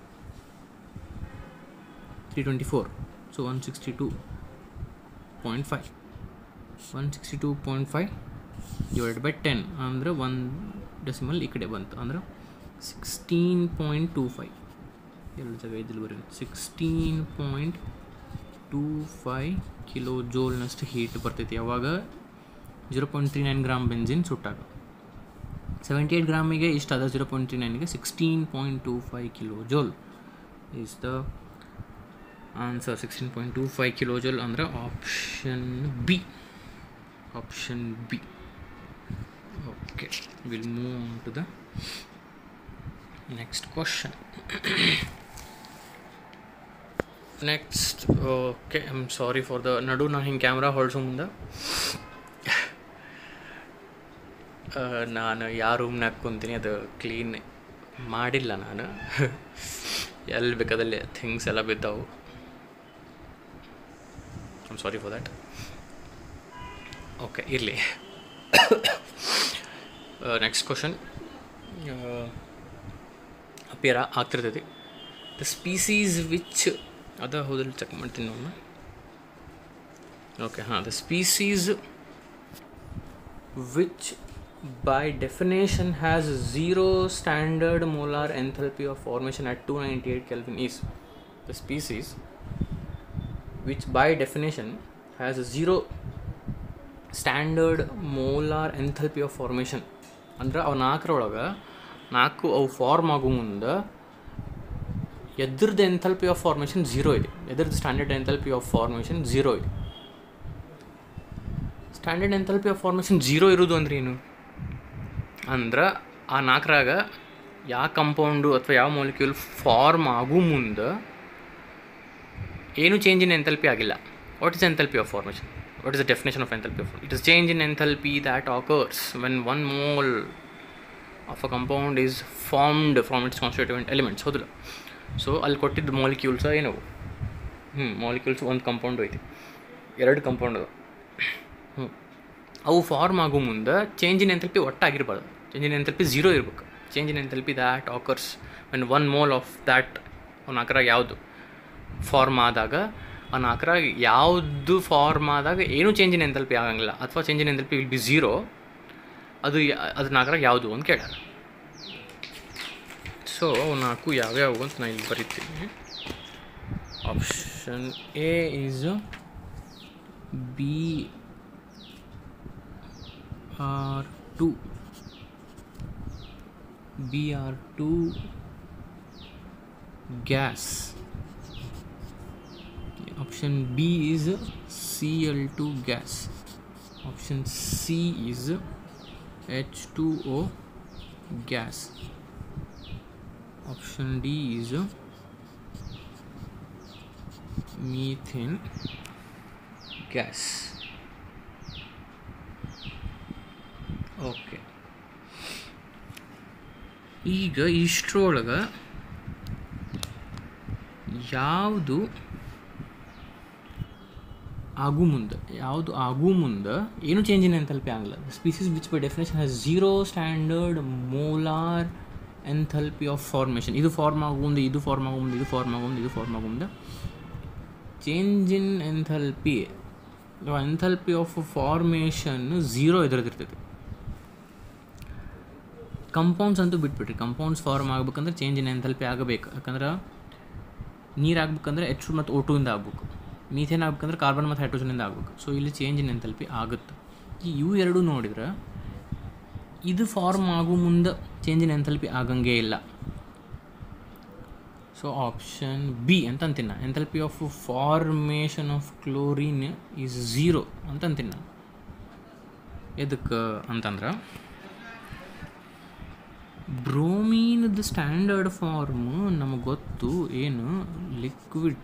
three twenty four so one sixty two point five one sixty two point five divide by ten ಅಂದರೆ one decimal ಈ ಕಡೆ ಬಂತು ಅಂದ್ರೆ sixteen point two five ಎರಡು ಜಾಗ ಇದ್ರಲ್ಲಿ ಬರೀ sixteen point two five kilo ಜೋಲ್ನಷ್ಟು ಹೀಟ್ ಬರ್ತೈತಿ ಯಾವಾಗ zero point three nine gram benzene ಸುಟ್ಟಾಗ ಸೆವೆಂಟಿ ಏಯ್ಟ್ ಗ್ರಾಮಿಗೆ ಇಷ್ಟ ಅದ ಜೀರೋ ಪಾಯಿಂಟ್ ತ್ರೀ ನೈನ್ಗೆ sixteen point two five kilo joule is the answer sixteen point two five kilo joule ಅಂದರೆ option B option B okay will move on to the next question next okay I am sorry for the ನಡು ನಾನು ಹಿಂಗೆ camera ಹೊಳ್ಸೋ ಮುಂದೆ ನಾನು ಯಾವ ರೂಮ್ನಾಗ ಕುಂತೀನಿ ಅದು clean ಮಾಡಿಲ್ಲ ನಾನು ಎಲ್ಲಿ ಬೇಕಾದಲ್ಲಿ ಥಿಂಗ್ಸ್ ಎಲ್ಲ ಬಿದ್ದಾವು I am sorry for that okay ಇರಲಿ ನೆಕ್ಸ್ಟ್ ಕ್ವಶನ್ ಅಪಿಯರ ಆಗ್ತಿರ್ತೈತಿ ದ ಸ್ಪೀಸೀಸ್ ವಿಚ್ ಅದ ಹೌದಲ್ಲಿ ಚೆಕ್ ಮಾಡ್ತೀನಿ ನಾನು ಓಕೆ ಹಾಂ the species which by definition has zero standard molar enthalpy of formation at two ninety eight kelvin is the species which by definition has zero standard molar enthalpy of formation ಅಂದ್ರೆ ಅವು ನಾಲ್ಕರೊಳಗೆ ನಾಲ್ಕು ಅವು form ಆಗೋ ಮುಂದೆ ಎದ್ರದ್ದು enthalpy of formation zero ಇದೆ ಎದ್ರದ್ದು standard enthalpy of formation zero ಇದೆ standard enthalpy of formation zero ಇರೋದು ಅಂದ್ರೆ ಏನು ಅಂದ್ರೆ ಆ ನಾಲ್ಕರಾಗ ಯಾವ ಕಂಪೌಂಡು ಅಥವಾ ಯಾವ ಮಾಲಿಕ್ಯೂಲ್ ಫಾರ್ಮ್ ಆಗೋ ಮುಂದೆ ಏನು ಚೇಂಜ್ ಇನ್ ಎಂಥಲ್ಪಿ ಆಗಿಲ್ಲ what is enthalpy of formation what is the definition of enthalpy of it is change in enthalpy that occurs when one mole of a compound is formed from its constituent elements ಹೌದಿಲ್ಲ ಸೊ ಅಲ್ಲಿ ಕೊಟ್ಟಿದ್ದ ಮಾಲಿಕ್ಯೂಲ್ಸ ಏನವು ಹ್ಞೂ molecules ಒಂದು compound ಐತಿ ಎರಡು compound ಅದ ಹ್ಞೂ ಅವು ಫಾರ್ಮ್ ಆಗೋ ಮುಂದೆ ಚೇಂಜ್ ಇನ್ ಎಂಥಲ್ಪಿ ಒಟ್ಟಾಗಿರ್ಬಾರ್ದು ಚೇಂಜ್ ಇನ್ ಎಂಥಲ್ಪಿ ಝೀರೋ ಇರ್ಬೇಕು change in enthalpy that occurs when one mole of that ಅವ್ನ ಆಕರ ಯಾವುದು ಫಾರ್ಮ್ ಆದಾಗ ಆ ನಾಲ್ಕರಾಗ ಯಾವುದು ಫಾರ್ಮ್ ಆದಾಗ ಏನೂ ಚೇಂಜ್ ಇನ್ ಎಂಥಲ್ಪಿ ಆಗಂಗಿಲ್ಲ ಅಥವಾ change in enthalpy will be zero ಅದು ಅದು ನಾಲ್ಕರಾಗ ಯಾವುದು ಅಂತ ಕೇಳ್ಯಾರ ಸೊ ನಾಲ್ಕು ಯಾವ್ಯಾವು ಅಂತ ನಾನು ಇಲ್ಲಿ ಬರೀತೀನಿ option A is B R two B R two gas option B is Cl2 gas option C is H2O gas option D is methane gas ಓಕೆ ಈಗ ಇಷ್ಟರೊಳಗೆ ಯಾವುದು ಆಗು ಮುಂದೆ ಯಾವುದು ಆಗು ಮುಂದೆ ಏನು ಚೇಂಜ್ ಇನ್ ಎಂಥಲ್ಪಿ ಆಗಲ್ಲ species which by definition has zero standard molar enthalpy of formation ಇದು ಫಾರ್ಮ್ ಆಗೋ ಮುಂದೆ ಇದು ಫಾರ್ಮ್ ಆಗೋ ಮುಂದೆ ಇದು ಫಾರ್ಮ್ ಆಗೋ ಮುಂದೆ ಇದು ಫಾರ್ಮ್ ಆಗೋ ಮುಂದೆ change in enthalpy enthalpy of formation zero ಇದ್ರದ್ದಿರ್ತೈತಿ ಕಂಪೌಂಡ್ಸ್ ಅಂತೂ ಬಿಟ್ಬಿಟ್ರಿ ಕಂಪೌಂಡ್ಸ್ ಫಾರ್ಮ್ ಆಗ್ಬೇಕಂದ್ರೆ ಚೇಂಜ್ ಇನ್ ಎಂಥಲ್ಪಿ ಆಗಬೇಕು ಯಾಕಂದ್ರೆ ನೀರು ಆಗ್ಬೇಕಂದ್ರೆ ಎಚ್ ಮತ್ತು ಓ ಟೂಯಿಂದ ಆಗ್ಬೇಕು ಮೀಥೇನ್ ಆಗ್ಬೇಕಂದ್ರೆ ಕಾರ್ಬನ್ ಮತ್ತು ಹೈಡ್ರೋಜನಿಂದ ಆಗ್ಬೇಕು ಸೊ ಇಲ್ಲಿ ಚೇಂಜ್ ಇನ್ ಎಂಥಲ್ಪಿ ಆಗುತ್ತೆ ಈ ಇವು ಎರಡು ನೋಡಿದ್ರೆ ಇದು ಫಾರ್ಮ್ ಆಗೋ ಮುಂದೆ ಚೇಂಜ್ ಇನ್ ಎಂಥಲ್ಪಿ ಆಗಂಗೇ ಇಲ್ಲ ಸೊ ಆಪ್ಷನ್ ಬಿ ಅಂತ ಅಂತೀನಿ ನಾನು enthalpy of formation of chlorine is zero ಅಂತ ಅಂತೀನಿ ನಾನು ಎದಕ್ಕೆ ಅಂತಂದ್ರೆ ಬ್ರೋಮೀನ್ದು ಸ್ಟ್ಯಾಂಡರ್ಡ್ ಫಾರ್ಮ್ ನಮಗೆ ಗೊತ್ತು ಏನು ಲಿಕ್ವಿಡ್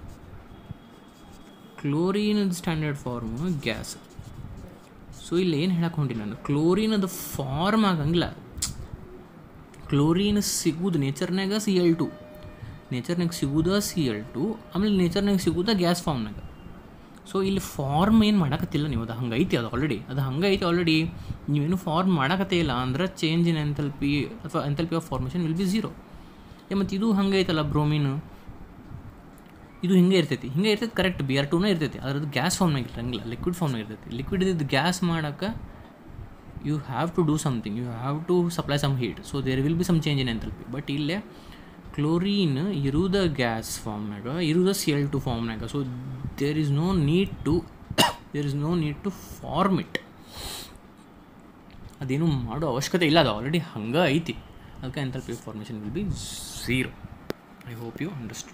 ಕ್ಲೋರಿನದ ಸ್ಟ್ಯಾಂಡರ್ಡ್ ಫಾರ್ಮ್ ಗ್ಯಾಸ್ ಸೊ ಇಲ್ಲಿ ಏನು ಹೇಳಕ್ಕೆ ಹೊಂಟಿ ನಾನು ಕ್ಲೋರಿನದ ಫಾರ್ಮ್ ಆಗಂಗಿಲ್ಲ ಕ್ಲೋರಿನ್ ಸಿಗುದು ನೇಚರ್ನಾಗ ಸಿ ಎಲ್ ಟು ನೇಚರ್ನಾಗ ಸಿಗುದ ಸಿ ಎಲ್ ಟು ಆಮೇಲೆ ನೇಚರ್ನಾಗ ಸಿಗುದ ಗ್ಯಾಸ್ ಫಾರ್ಮ್ನಾಗ ಸೊ ಇಲ್ಲಿ ಫಾರ್ಮ್ ಏನು ಮಾಡಕತ್ತಿಲ್ಲ ನೀವು ಅದು ಹಂಗೈತಿ ಅದು ಆಲ್ರೆಡಿ ಅದು ಹಂಗೈತಿ ಆಲ್ರೆಡಿ ನೀವೇನು ಫಾರ್ಮ್ ಮಾಡಕತ್ತೇ ಇಲ್ಲ ಅಂದ್ರೆ ಚೇಂಜ್ ಇನ್ ಎಂಥಲ್ಪಿ ಅಥವಾ enthalpy of formation will be zero ಮತ್ತು ಇದು ಹಂಗೈತಲ್ಲ ಬ್ರೋಮೀನು ಇದು ಹಿಂಗೆ ಇರ್ತೈತಿ ಹಿಂಗೆ ಇರ್ತೈತಿ ಕರೆಕ್ಟ್ ಬಿ ಆರ್ ಟೂನ ಇರ್ತೈತಿ ಅದ್ರದ್ದು ಗ್ಯಾಸ್ ಫಾರ್ಮ್ನಾಗ ಇರಂಗಿಲ್ಲ ಲಿಕ್ವಿಡ್ ಫಾರ್ಮ್ನಾಗ ಇರ್ತೈತಿ ಲಿಕ್ವಿಡ್ ಇದ್ದು ಗ್ಯಾಸ್ ಮಾಡೋಕ್ಕೆ you have to do something you have to supply some heat so there will be some change in enthalpy but ಇಲ್ಲೇ ಕ್ಲೋರಿನ್ ಇರುವುದ ಗ್ಯಾಸ್ ಫಾರ್ಮ್ನಾಗ ಇರುವುದ ಸಿ ಎಲ್ ಟು ಫಾರ್ಮ್ನಾಗ so there is no need to there is no need to form it ಅದೇನು ಮಾಡೋ ಅವಶ್ಯಕತೆ ಇಲ್ಲ ಅದು ಆಲ್ರೆಡಿ ಹಂಗೆ ಐತಿ ಅದಕ್ಕೆ enthalpy formation will be zero I hope you understood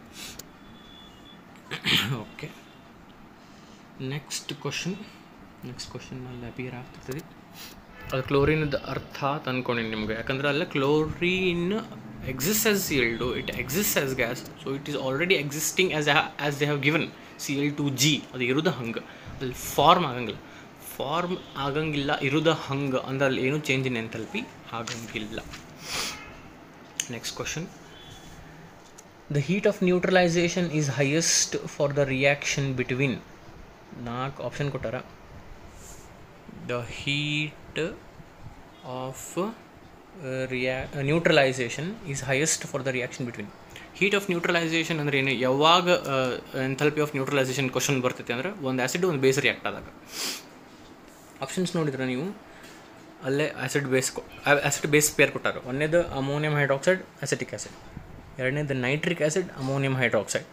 okay next question next ಕ್ವಶನ್ನಲ್ಲಿ appear ಆಗ್ತಿರ್ತದೆ ಅದು ಕ್ಲೋರಿನದ ಅರ್ಥ ತಂದ್ಕೊಂಡಿನಿ ನಿಮಗೆ ಯಾಕಂದ್ರೆ ಅಲ್ಲ chlorine exist as C L two it exist as gas so it is already existing as as they have given C L two G ಅದು ಇರೋದು ಹಂಗೆ ಅಲ್ಲಿ ಫಾರ್ಮ್ ಆಗಂಗಿಲ್ಲ ಫಾರ್ಮ್ ಆಗಂಗಿಲ್ಲ ಇರೋದು ಹಂಗೆ ಅಂದ್ರೆ ಅಲ್ಲಿ ಏನೂ ಚೇಂಜ್ ಇನ್ ಎಂಥಲ್ಪಿ ಆಗಂಗಿಲ್ಲ next question the heat of neutralization is highest for the reaction between ನಾಲ್ಕು ಆಪ್ಷನ್ ಕೊಟ್ಟಾರ ದ ಹೀಟ್ ಆಫ್ ರಿಯಾ neutralization is highest for the reaction between heat of neutralization ಅಂದ್ರೆ ಏನು ಯಾವಾಗ ಎಂಥಲ್ಪಿ ಆಫ್ ನ್ಯೂಟ್ರಲೈಸೇಷನ್ ಕ್ವಶನ್ ಬರ್ತೈತೆ ಅಂದರೆ ಒಂದು ಆ್ಯಸಿಡ್ ಒಂದು ಬೇಸ್ ರಿಯಾಕ್ಟ್ ಆದಾಗ ಆಪ್ಷನ್ಸ್ ನೋಡಿದ್ರೆ ನೀವು ಅಲ್ಲೇ acid base acid base pair ಕೊಟ್ಟಾರ ಒಂದೇದು ಅಮೋನಿಯಂ ಹೈಡ್ರಾಕ್ಸೈಡ್ ಅಸೆಟಿಕ್ ಆ್ಯಸಿಡ್ ಎರಡನೇದು ನೈಟ್ರಿಕ್ ಆ್ಯಸಿಡ್ ಅಮೋನಿಯಂ ಹೈಡ್ರಾಕ್ಸೈಡ್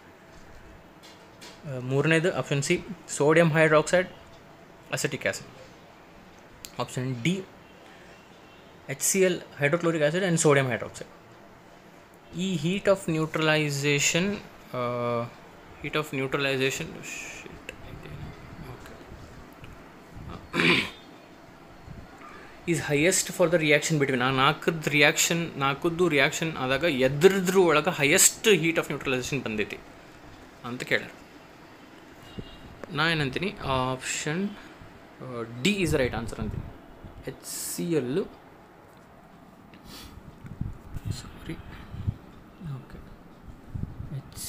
ಮೂರನೇದು option C sodium hydroxide acetic acid option D H C L hydrochloric acid and sodium hydroxide ಈ heat of neutralization heat of neutralization is highest for the reaction between ಆ ನಾಲ್ಕದ್ದು reaction ನಾಲ್ಕದ್ದು reaction ಆದಾಗ ಎದ್ರದ್ರ ಒಳಗೆ highest heat of neutralisation ಬಂದೈತಿ ಅಂತ ಕೇಳ್ಯಾರ ನಾ ಏನಂತೀನಿ option D is right answer ಅಂತೀನಿ H C L sorry okay H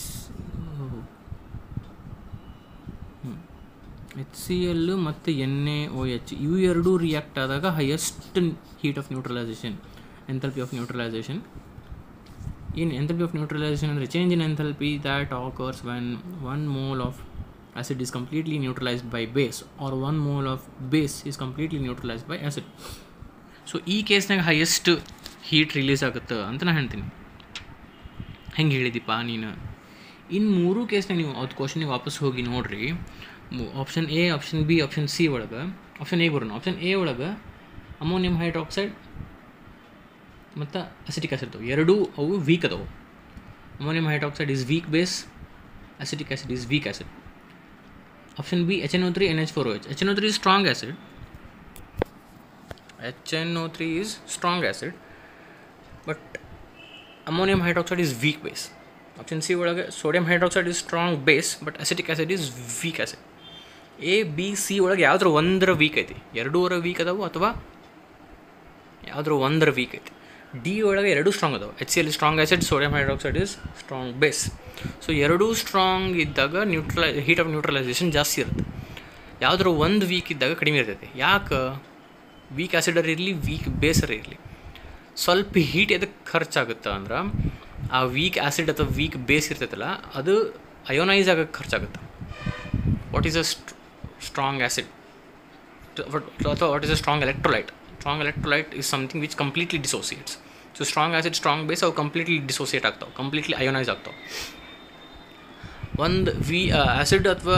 H C L ಮತ್ತು ಎನ್ ಎ ಓ ಎಚ್ ಇವು ಎರಡೂ ರಿಯಾಕ್ಟ್ ಆದಾಗ highest heat of neutralization enthalpy of neutralization ಏನು ಎಂಥಲ್ಪಿ ಆಫ್ ನ್ಯೂಟ್ರಲೈಸೇಷನ್ ಅಂದರೆ change in enthalpy that occurs when one mole of acid is completely neutralized by base or one mole of base is completely neutralized by acid so ಈ ಕೇಸ್ನಾಗ highest heat release ಆಗುತ್ತೆ ಅಂತ ನಾನು ಹೇಳ್ತೀನಿ ಹೆಂಗೆ ಹೇಳಿದಿಪ್ಪ ನೀನು ಇನ್ನು ಮೂರು ಕೇಸ್ನಾಗ ನೀವು ಅದು ಕ್ವಶನಿಗೆ ವಾಪಸ್ ಹೋಗಿ ನೋಡ್ರಿ option A option B option C ಒಳಗೆ ಆಪ್ಷನ್ ಎ ಬರೋಣ ಆಪ್ಷನ್ ಎ ಒಳಗೆ ಅಮೋನಿಯಂ ಹೈಡ್ರಾಕ್ಸೈಡ್ ಮತ್ತು ಅಸಿಟಿಕ್ ಆಸಿಡ್ ಅದಾವೆ ಎರಡೂ ಅವು ವೀಕ್ ಅದಾವೆ ammonium hydroxide is weak base acetic acid is weak acid Option B HNO3 NH4OH. HNO3 is strong acid. HNO3 is strong acid, but ammonium hydroxide is weak base. Option C ಒಳಗೆ sodium hydroxide is strong base, but acetic acid is weak acid. A B C ಒಳಗೆ ಯಾವ್ದ್ರ ಒಂದರ weak ಐತಿ ಎರಡೂವರೆ weak ಅದಾವು ಅಥವಾ ಯಾವ್ದ್ರ ಒಂದರ ವೀಕ್ ಐತಿ ಡಿ ಒಳಗೆ ಎರಡೂ ಸ್ಟ್ರಾಂಗ್ ಅದಾವೆ H C L strong acid sodium hydroxide is strong base so ಎರಡೂ ಸ್ಟ್ರಾಂಗ್ ಇದ್ದಾಗ ನ್ಯೂಟ್ರಲೈ ಹೀಟ್ ಆಫ್ ನ್ಯೂಟ್ರಲೈಸೇಷನ್ ಜಾಸ್ತಿ ಇರುತ್ತೆ ಯಾವುದಾದ್ರು ಒಂದು ವೀಕ್ ಇದ್ದಾಗ ಕಡಿಮೆ ಇರ್ತೈತೆ ಯಾಕೆ ವೀಕ್ ಆ್ಯಸಿಡರ್ ಇರಲಿ ವೀಕ್ ಬೇಸರ್ ಇರಲಿ ಸ್ವಲ್ಪ ಹೀಟ್ ಎದಕ್ಕೆ ಖರ್ಚಾಗುತ್ತೆ ಅಂದ್ರೆ ಆ ವೀಕ್ ಆ್ಯಸಿಡ್ ಅಥವಾ ವೀಕ್ ಬೇಸ್ ಇರ್ತೈತಲ್ಲ ಅದು ಅಯೋನೈಸ್ ಆಗೋಕ್ಕೆ ಖರ್ಚಾಗುತ್ತೆ what is a strong acid ಅಥವಾ what is a strong electrolyte strong electrolyte is something which completely dissociates so strong acid strong base ಅವು ಕಂಪ್ಲೀಟ್ಲಿ ಡಿಸೋಸಿಯೇಟ್ ಆಗ್ತಾವೆ ಕಂಪ್ಲೀಟ್ಲಿ ಅಯೋನೈಸ್ ಆಗ್ತಾವೆ ಒಂದು ವಿ ಆ್ಯಸಿಡ್ ಅಥವಾ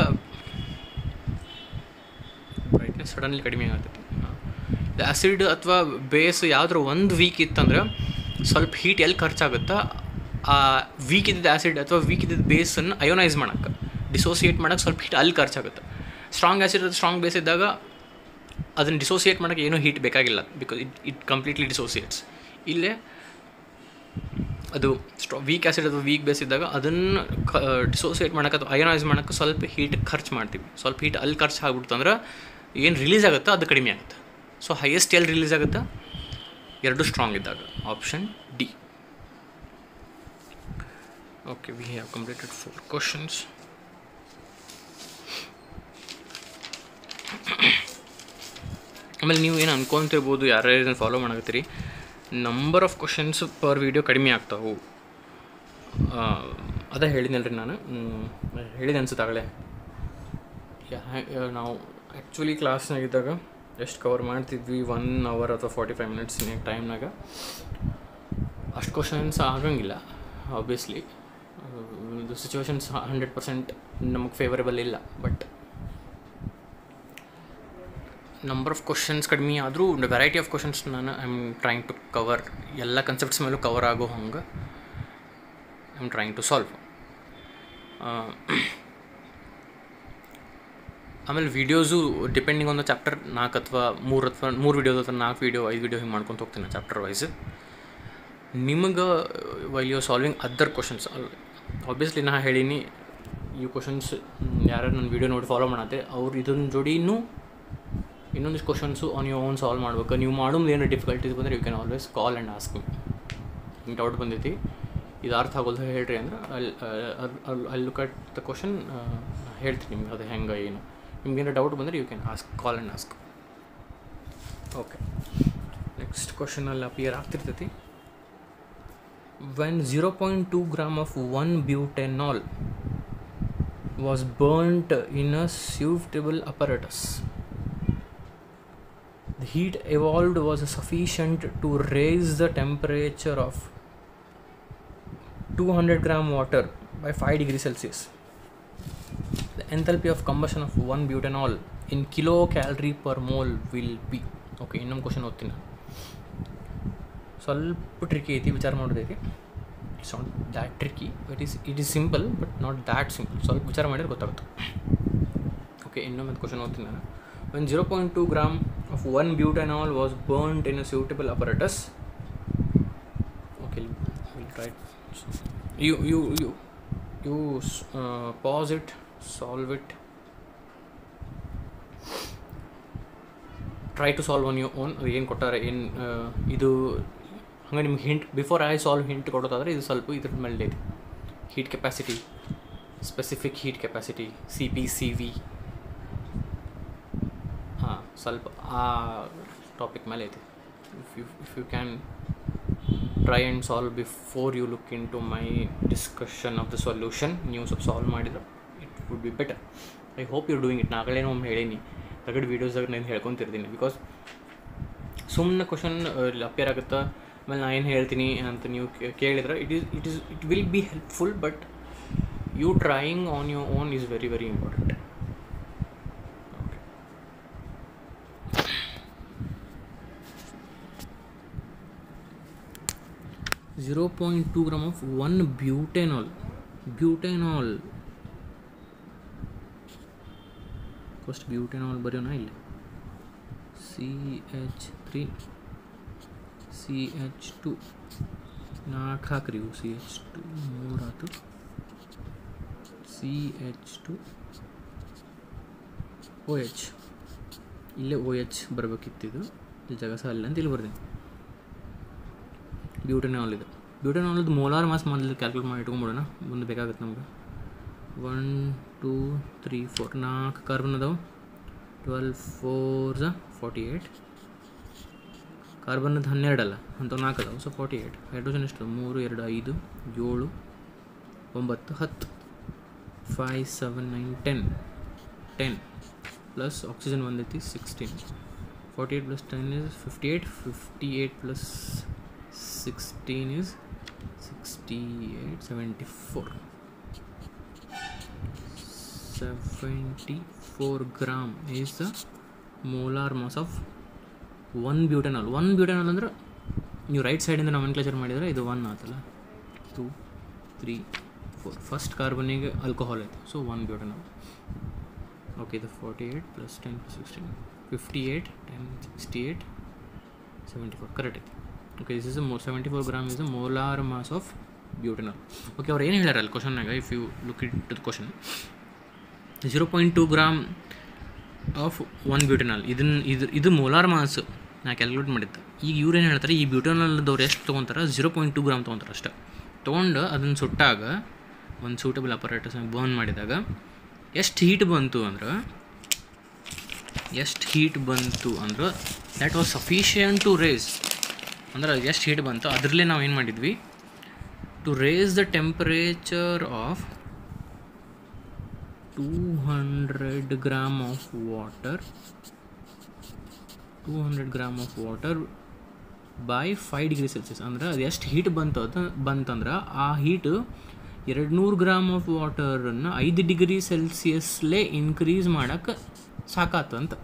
ಬ್ರೈಟ್ನೆಸ್ ಸಡನ್ಲಿ ಕಡಿಮೆ ಆಗ್ತೈತಿ ಆ್ಯಸಿಡ್ ಅಥವಾ ಬೇಸ್ ಯಾವ್ದಾರು ಒಂದು ವೀಕ್ ಇತ್ತಂದ್ರೆ ಸ್ವಲ್ಪ ಹೀಟ್ ಎಲ್ಲಿ ಖರ್ಚಾಗುತ್ತಾ ಆ ವೀಕ್ ಇದ್ದಿದ್ದ ಆ್ಯಸಿಡ್ ಅಥವಾ ವೀಕ್ ಇದ್ದಿದ್ದ ಬೇಸನ್ನು ಅಯೋನೈಸ್ ಮಾಡೋಕ್ಕೆ ಡಿಸೋಸಿಯೇಟ್ ಮಾಡೋಕ್ಕೆ ಸ್ವಲ್ಪ ಹೀಟ್ ಅಲ್ಲಿ ಖರ್ಚಾಗುತ್ತೆ ಸ್ಟ್ರಾಂಗ್ ಆ್ಯಸಿಡ್ ಅಥವಾ ಸ್ಟ್ರಾಂಗ್ ಬೇಸ್ ಇದ್ದಾಗ ಅದನ್ನು ಡಿಸೋಸಿಯೇಟ್ ಮಾಡೋಕ್ಕೆ ಏನೂ ಹೀಟ್ ಬೇಕಾಗಿಲ್ಲ because it it completely dissociates ಇಲ್ಲೇ ಅದು ಸ್ಟ್ರಾ ವೀಕ್ ಆ್ಯಸಿಡ್ ಅಥವಾ ವೀಕ್ ಬೇಸ್ ಇದ್ದಾಗ ಅದನ್ನು ಡಿಸೋಸಿಯೇಟ್ ಮಾಡೋಕೆ ಅಥವಾ ಅಯೋನೈಸ್ ಮಾಡೋಕ್ಕೆ ಸ್ವಲ್ಪ ಹೀಟ್ ಖರ್ಚು ಮಾಡ್ತೀವಿ ಸ್ವಲ್ಪ ಹೀಟ್ ಅಲ್ಲಿ ಖರ್ಚು ಆಗ್ಬಿಡ್ತು ಅಂದ್ರೆ ಏನು ರಿಲೀಸ್ ಆಗುತ್ತೋ ಅದು ಕಡಿಮೆ ಆಗುತ್ತೆ ಸೊ ಹೈಯೆಸ್ಟ್ ಎಲ್ಲಿ ರಿಲೀಸ್ ಆಗುತ್ತಾ ಎರಡು ಸ್ಟ್ರಾಂಗ್ ಇದ್ದಾಗ option D okay we have completed four questions ಆಮೇಲೆ ನೀವು ಏನು ಅನ್ಕೊತಿರ್ಬೋದು ಯಾರ್ಯಾರು ಇದನ್ನು ಫಾಲೋ ಮಾಡಕತ್ತೀರಿ number of questions per video ಕಡಿಮೆ ಆಗ್ತಾವೆ ಅದೇ ಹೇಳಿದ್ನಲ್ಲ ರೀ ನಾನು ಹೇಳಿದೆ ಅನ್ಸುತ್ತೆ ಆಗಲೇ ನಾವು ಆ್ಯಕ್ಚುಲಿ ಕ್ಲಾಸ್ನಾಗಿದ್ದಾಗ ಎಷ್ಟು ಕವರ್ ಮಾಡ್ತಿದ್ವಿ ಒನ್ ಅವರ್ ಅಥವಾ ಫಾರ್ಟಿ ಫೈವ್ ಮಿನಿಟ್ಸ್ ಟೈಮ್ನಾಗ ಅಷ್ಟು ಕ್ವಶನ್ಸ್ ಆಗಂಗಿಲ್ಲ ಆಬ್ವಿಯಸ್ಲಿ ಇದು ಸಿಚುವೇಶನ್ಸ್ ಹಂಡ್ರೆಡ್ ಪರ್ಸೆಂಟ್ ನಮಗೆ ಫೇವರೇಬಲ್ ಇಲ್ಲ ಬಟ್ ನಂಬರ್ ಆಫ್ ಕ್ವಶನ್ಸ್ ಕಡಿಮೆ ಆದರೂ ವೆರೈಟಿ ಆಫ್ ಕ್ವಶನ್ಸ್ ನಾನು I am trying to cover ಎಲ್ಲ ಕನ್ಸೆಪ್ಟ್ಸ್ ಮೇಲೂ ಕವರ್ ಆಗೋ ಹಂಗೆ I am trying to solve ಆಮೇಲೆ videos depending on the chapter ನಾಲ್ಕು ಅಥವಾ ಮೂರು ಅಥವಾ ಮೂರು ವೀಡಿಯೋಸ್ ಅಥವಾ ನಾಲ್ಕು ವೀಡಿಯೋ ಐದು ವೀಡಿಯೋ ಹಿಂಗೆ ಮಾಡ್ಕೊತ ಹೋಗ್ತೀನಿ ಚಾಪ್ಟರ್ ವೈಸ್ ನಿಮಗೆ while you solving other questions obviously ನಾ ಹೇಳೀನಿ ಈ ಕ್ವಶನ್ಸ್ ಯಾರು ನನ್ನ ವೀಡಿಯೋ ನೋಡಿ ಫಾಲೋ ಮಾಡತ್ತೆ ಅವ್ರು ಇದನ್ನ ಜೋಡಿನೂ ಇನ್ನೊಂದಿಷ್ಟು questions on you own solve ಮಾಡ್ಬೇಕು ನೀವು ಮಾಡೋದು ಏನು ಡಿಫಿಕಲ್ಟೀಸ್ ಬಂದರೆ you can always call and ask me ಹಿಂಗೆ ಡೌಟ್ ಬಂದೈತಿ ಇದು ಅರ್ಥ ಆಗೋದು ಹೇಳ್ರಿ ಅಂದ್ರೆ ಅಲ್ಲಿ ಅಲ್ಲಿ ಲುಕ್ ಅಟ್ ದ ಕ್ವಶನ್ ಹೇಳ್ತೀನಿ ನಿಮ್ಗೆ ಅದು ಹೆಂಗೆ ಏನು ನಿಮ್ಗೇನು ಡೌಟ್ ಬಂದರೆ you can ask call and ask okay next ಕ್ವಶನಲ್ಲಿ ಅಪಿಯರ್ ಆಗ್ತಿರ್ತೈತಿ when 0.2 gram of 1 butanol was burnt in a suitable apparatus the heat evolved was sufficient to raise the temperature of 200 gram water by 5 degrees celsius the enthalpy of combustion of 1 butanol in kilocalorie per mole will be okay ಇನ್ನೊಂದು question ಓದ್ತೀನಿ ಸ್ವಲ್ಪ tricky ಐತಿ ವಿಚಾರ ಮಾಡೋದೈತಿ it's not that tricky it is it is simple but not that simple ಸ್ವಲ್ಪ ವಿಚಾರ ಮಾಡಿದ್ರೆ ಗೊತ್ತಾಗುತ್ತೆ ಓಕೆ ಇನ್ನೊಂದು ಕ್ವಶನ್ ಓದ್ತೀನಿ ನಾನು when zero point two gram of one butanol was burned in a suitable apparatus okay will try you you you you pause it solve it try to solve on you own ಅದು ಏನು ಕೊಟ್ಟಾರೆ ಏನು ಇದು ಹಂಗೆ ನಿಮ್ಗೆ hint before I solve hint ಕೊಡೋದಾದ್ರೆ ಇದು ಸ್ವಲ್ಪ ಇದ್ರ ಮೇಲೆ ಇದೆ heat capacity specific heat capacity C P C V ಹಾಂ ಸ್ವಲ್ಪ ಆ ಟಾಪಿಕ್ ಮೇಲೆ ಇದೆ if you if you can try and solve before you look into my discussion of the solution ನೀವು ಸ್ವಲ್ಪ ಸಾಲ್ವ್ ಮಾಡಿದ್ರೆ it would be better I hope you doing it ನಾಗಲೇನೋ ಒಮ್ಮೆ ಹೇಳೀನಿ ರಗಡ್ ವೀಡಿಯೋಸ್ದಾಗ ನಾನು ಹೇಳ್ಕೊತಿರ್ತೀನಿ ಬಿಕಾಸ್ ಸುಮ್ಮನೆ ಕ್ವಶನ್ ಅಪಿಯರ್ ಆಗುತ್ತಾ ಆಮೇಲೆ ನಾನು ಏನು ಹೇಳ್ತೀನಿ ಅಂತ ನೀವು ಕೇಳಿದ್ರೆ it is it is it will be helpful but you trying on your own is very very important okay zero point two gram of one butanol butanol first butanol ಬರೆಯೋಣ ಇಲ್ಲಿ C H three C H two ನಾಲ್ಕು ಹಾಕ್ರಿ ಇವು C H two ಮೂರು ಆಯ್ತು C H two O H ಇಲ್ಲೇ O H ಬರಬೇಕಿತ್ತಿದು ಇಲ್ಲಿ ಜಗಸ ಅಲ್ಲ ಅಂತ ಇಲ್ಲಿ ಬರ್ತೀನಿ ಬ್ಯೂಟೆನಾಲ್ ಇದೆ ಬ್ಯೂಟೆನಾಲ್ದು ಮೋಲಾರ್ ಮಾಸ್ ಮೊದಲು ಕ್ಯಾಲ್ಕುಲೇಟ್ ಮಾಡಿ ಇಟ್ಕೊಂಬಿಡೋಣ ಮುಂದೆ ಬೇಕಾಗುತ್ತೆ ನಮ್ಗೆ ಒನ್ ಟೂ ತ್ರೀ ಫೋರ್ ನಾಲ್ಕು ಕಾರ್ಬನ್ ಅದಾವೆ ಟ್ವೆಲ್ ಫೋರ್ ಝ ಫಾರ್ಟಿ ಏಯ್ಟ್ ಕಾರ್ಬನ್ನದು ಹನ್ನೆರಡು ಅಲ್ಲ ಅಂಥವು ನಾಲ್ಕು ಅದಾವೆ ಸೊ ಫಾರ್ಟಿ ಏಯ್ಟ್ ಹೈಡ್ರೋಜನ್ ಎಷ್ಟು ಮೂರು ಎರಡು ಐದು ಏಳು ಒಂಬತ್ತು ಹತ್ತು five seven nine ten ten plus oxygen ಬಂದೈತಿ sixteen forty eight plus ten is fifty eight fifty eight plus sixteen is sixty eight seventy four seventy four gram is the molar mass of one butanol one butanol ಅಂದ್ರೆ ನೀವು right ಸೈಡಿಂದ ನಾವು ಕ್ಲೇಚರ್ ಮಾಡಿದರೆ ಇದು one ಆತಲ್ಲ two three four first ಕಾರ್ಬನಿಗೆ alcohol ಐತೆ so one butanol okay ಇದು forty eight plus ten plus sixteen fifty eight ten sixty eight seventy four correct ಐತಿ ಓಕೆ ದಿಸ್ ಇಸ್ ಮೋ seventy four gram is a molar mass of butanol okay ಅವ್ರು ಏನು ಹೇಳ್ಯಾರ ಅಲ್ಲಿ ಕ್ವಶನ್ನಾಗ if you look it to the question zero point two gram of one butanol ಇದನ್ನು ಇದು ಇದು ಮೋಲಾರ್ ಮಾಸ್ ನಾ ಕ್ಯಾಲ್ಕುಲೇಟ್ ಮಾಡಿದ್ದೆ ಈಗ ಇವ್ರು ಏನು ಹೇಳ್ತಾರೆ ಈ ಬ್ಯೂಟೆನಾಲ್ದವ್ರು ಎಷ್ಟು ತೊಗೊತಾರೆ ಝೀರೋ ಪಾಯಿಂಟ್ ಟು ಗ್ರಾಮ್ ತೊಗೊತಾರೆ ಅಷ್ಟೇ ತೊಗೊಂಡು ಅದನ್ನು ಸುಟ್ಟಾಗ ಒಂದು ಸೂಟಬಲ್ ಅಪರೇಟರ್ಸ್ ಬರ್ನ್ ಮಾಡಿದಾಗ ಎಷ್ಟು ಹೀಟ್ ಬಂತು ಅಂದ್ರೆ ಎಷ್ಟು ಹೀಟ್ ಬಂತು ಅಂದ್ರೆ that was sufficient to raise ಅಂದ್ರೆ ಎಷ್ಟು ಹೀಟ್ ಬಂತು ಅದರಲ್ಲೇ ನಾವು ಏನು ಮಾಡಿದ್ವಿ to raise the temperature of two hundred gram of water two hundred gram of water by five degree Celsius ಅಂದ್ರೆ ಅದು ಎಷ್ಟು ಹೀಟ್ ಬಂತು ಅದು ಬಂತಂದ್ರೆ ಆ ಹೀಟು ಎರಡು ನೂರು ಗ್ರಾಮ್ ಆಫ್ ವಾಟರನ್ನು ಐದು ಡಿಗ್ರಿ ಸೆಲ್ಸಿಯಸ್ಲೇ ಇನ್ಕ್ರೀಸ್ ಮಾಡೋಕ್ಕೆ ಸಾಕಾತು ಅಂತ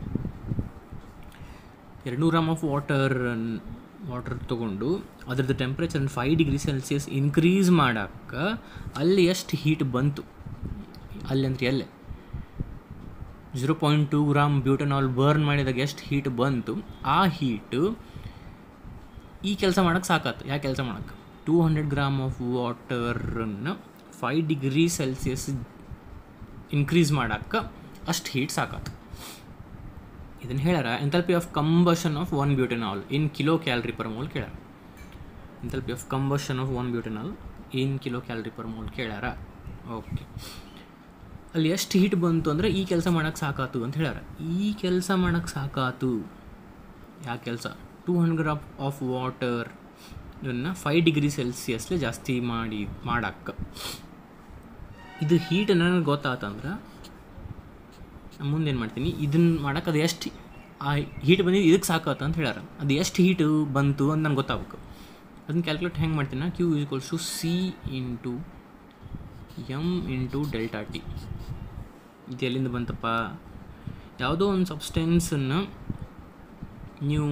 ಎರಡು ನೂರು ಗ್ರಾಮ್ ಆಫ್ ವಾಟರ್ ವಾಟರ್ ತೊಗೊಂಡು ಅದ್ರದ್ದು temperature five degree Celsius increase ಮಾಡೋಕ್ಕೆ ಅಲ್ಲಿ ಎಷ್ಟು ಹೀಟ್ ಬಂತು ಅಲ್ಲಿ ಅಂದ್ರೆ ಎಲ್ಲೇ zero point two gram butanol burn ಮಾಡಿದಾಗ ಎಷ್ಟು ಹೀಟ್ ಬಂತು ಆ ಹೀಟು ಈ ಕೆಲಸ ಮಾಡೋಕ್ಕೆ ಸಾಕಾತು ಯಾಕೆ ಕೆಲಸ ಮಾಡೋಕ್ಕೆ ಟೂ ಹಂಡ್ರೆಡ್ ಗ್ರಾಮ್ ಆಫ್ ವಾಟರನ್ನು ಫೈವ್ ಡಿಗ್ರಿ ಸೆಲ್ಸಿಯಸ್ ಇನ್ಕ್ರೀಸ್ ಮಾಡೋಕ್ಕೆ ಅಷ್ಟು ಹೀಟ್ ಸಾಕಾತು ಇದನ್ನು ಹೇಳ್ಯಾರ enthalpy of combustion of one butanol in kilo calorie per mole ಕೇಳ್ಯಾರ enthalpy of combustion of one butanol in kilo calorie per mole ಕೇಳ್ಯಾರ okay ಅಲ್ಲಿ ಎಷ್ಟು ಹೀಟ್ ಬಂತು ಅಂದರೆ ಈ ಕೆಲಸ ಮಾಡೋಕ್ಕೆ ಸಾಕಾತು ಅಂತ ಹೇಳ್ಯಾರ ಈ ಕೆಲಸ ಮಾಡೋಕ್ಕೆ ಸಾಕಾತು ಯಾವ ಕೆಲಸ two hundred gram of water ಇದನ್ನು ಫೈವ್ ಡಿಗ್ರಿ ಸೆಲ್ಸಿಯಸ್ಲೇ ಜಾಸ್ತಿ ಮಾಡಿ ಮಾಡಕ್ಕೆ ಇದು ಹೀಟ್ ನನಗೆ ಗೊತ್ತಾತಂದ್ರೆ ಮುಂದೆ ಏನು ಮಾಡ್ತೀನಿ ಇದನ್ನು ಮಾಡೋಕೆ ಅದು ಎಷ್ಟು ಆ ಹೀಟ್ ಬಂದಿದ್ದು ಇದಕ್ಕೆ ಸಾಕಾತ ಅಂತ ಹೇಳ್ಯಾರ ಅದು ಎಷ್ಟು ಹೀಟು ಬಂತು ಅಂತ ನನಗೆ ಗೊತ್ತಾಗಬೇಕು ಅದನ್ನ ಕ್ಯಾಲ್ಕುಲೇಟ್ ಹೆಂಗೆ ಮಾಡ್ತೀನಿ Q equals to C into M into delta T ಇದು ಎಲ್ಲಿಂದ ಬಂತಪ್ಪ ಯಾವುದೋ ಒಂದು ಸಬ್ಸ್ಟೆನ್ಸನ್ನು ನೀವು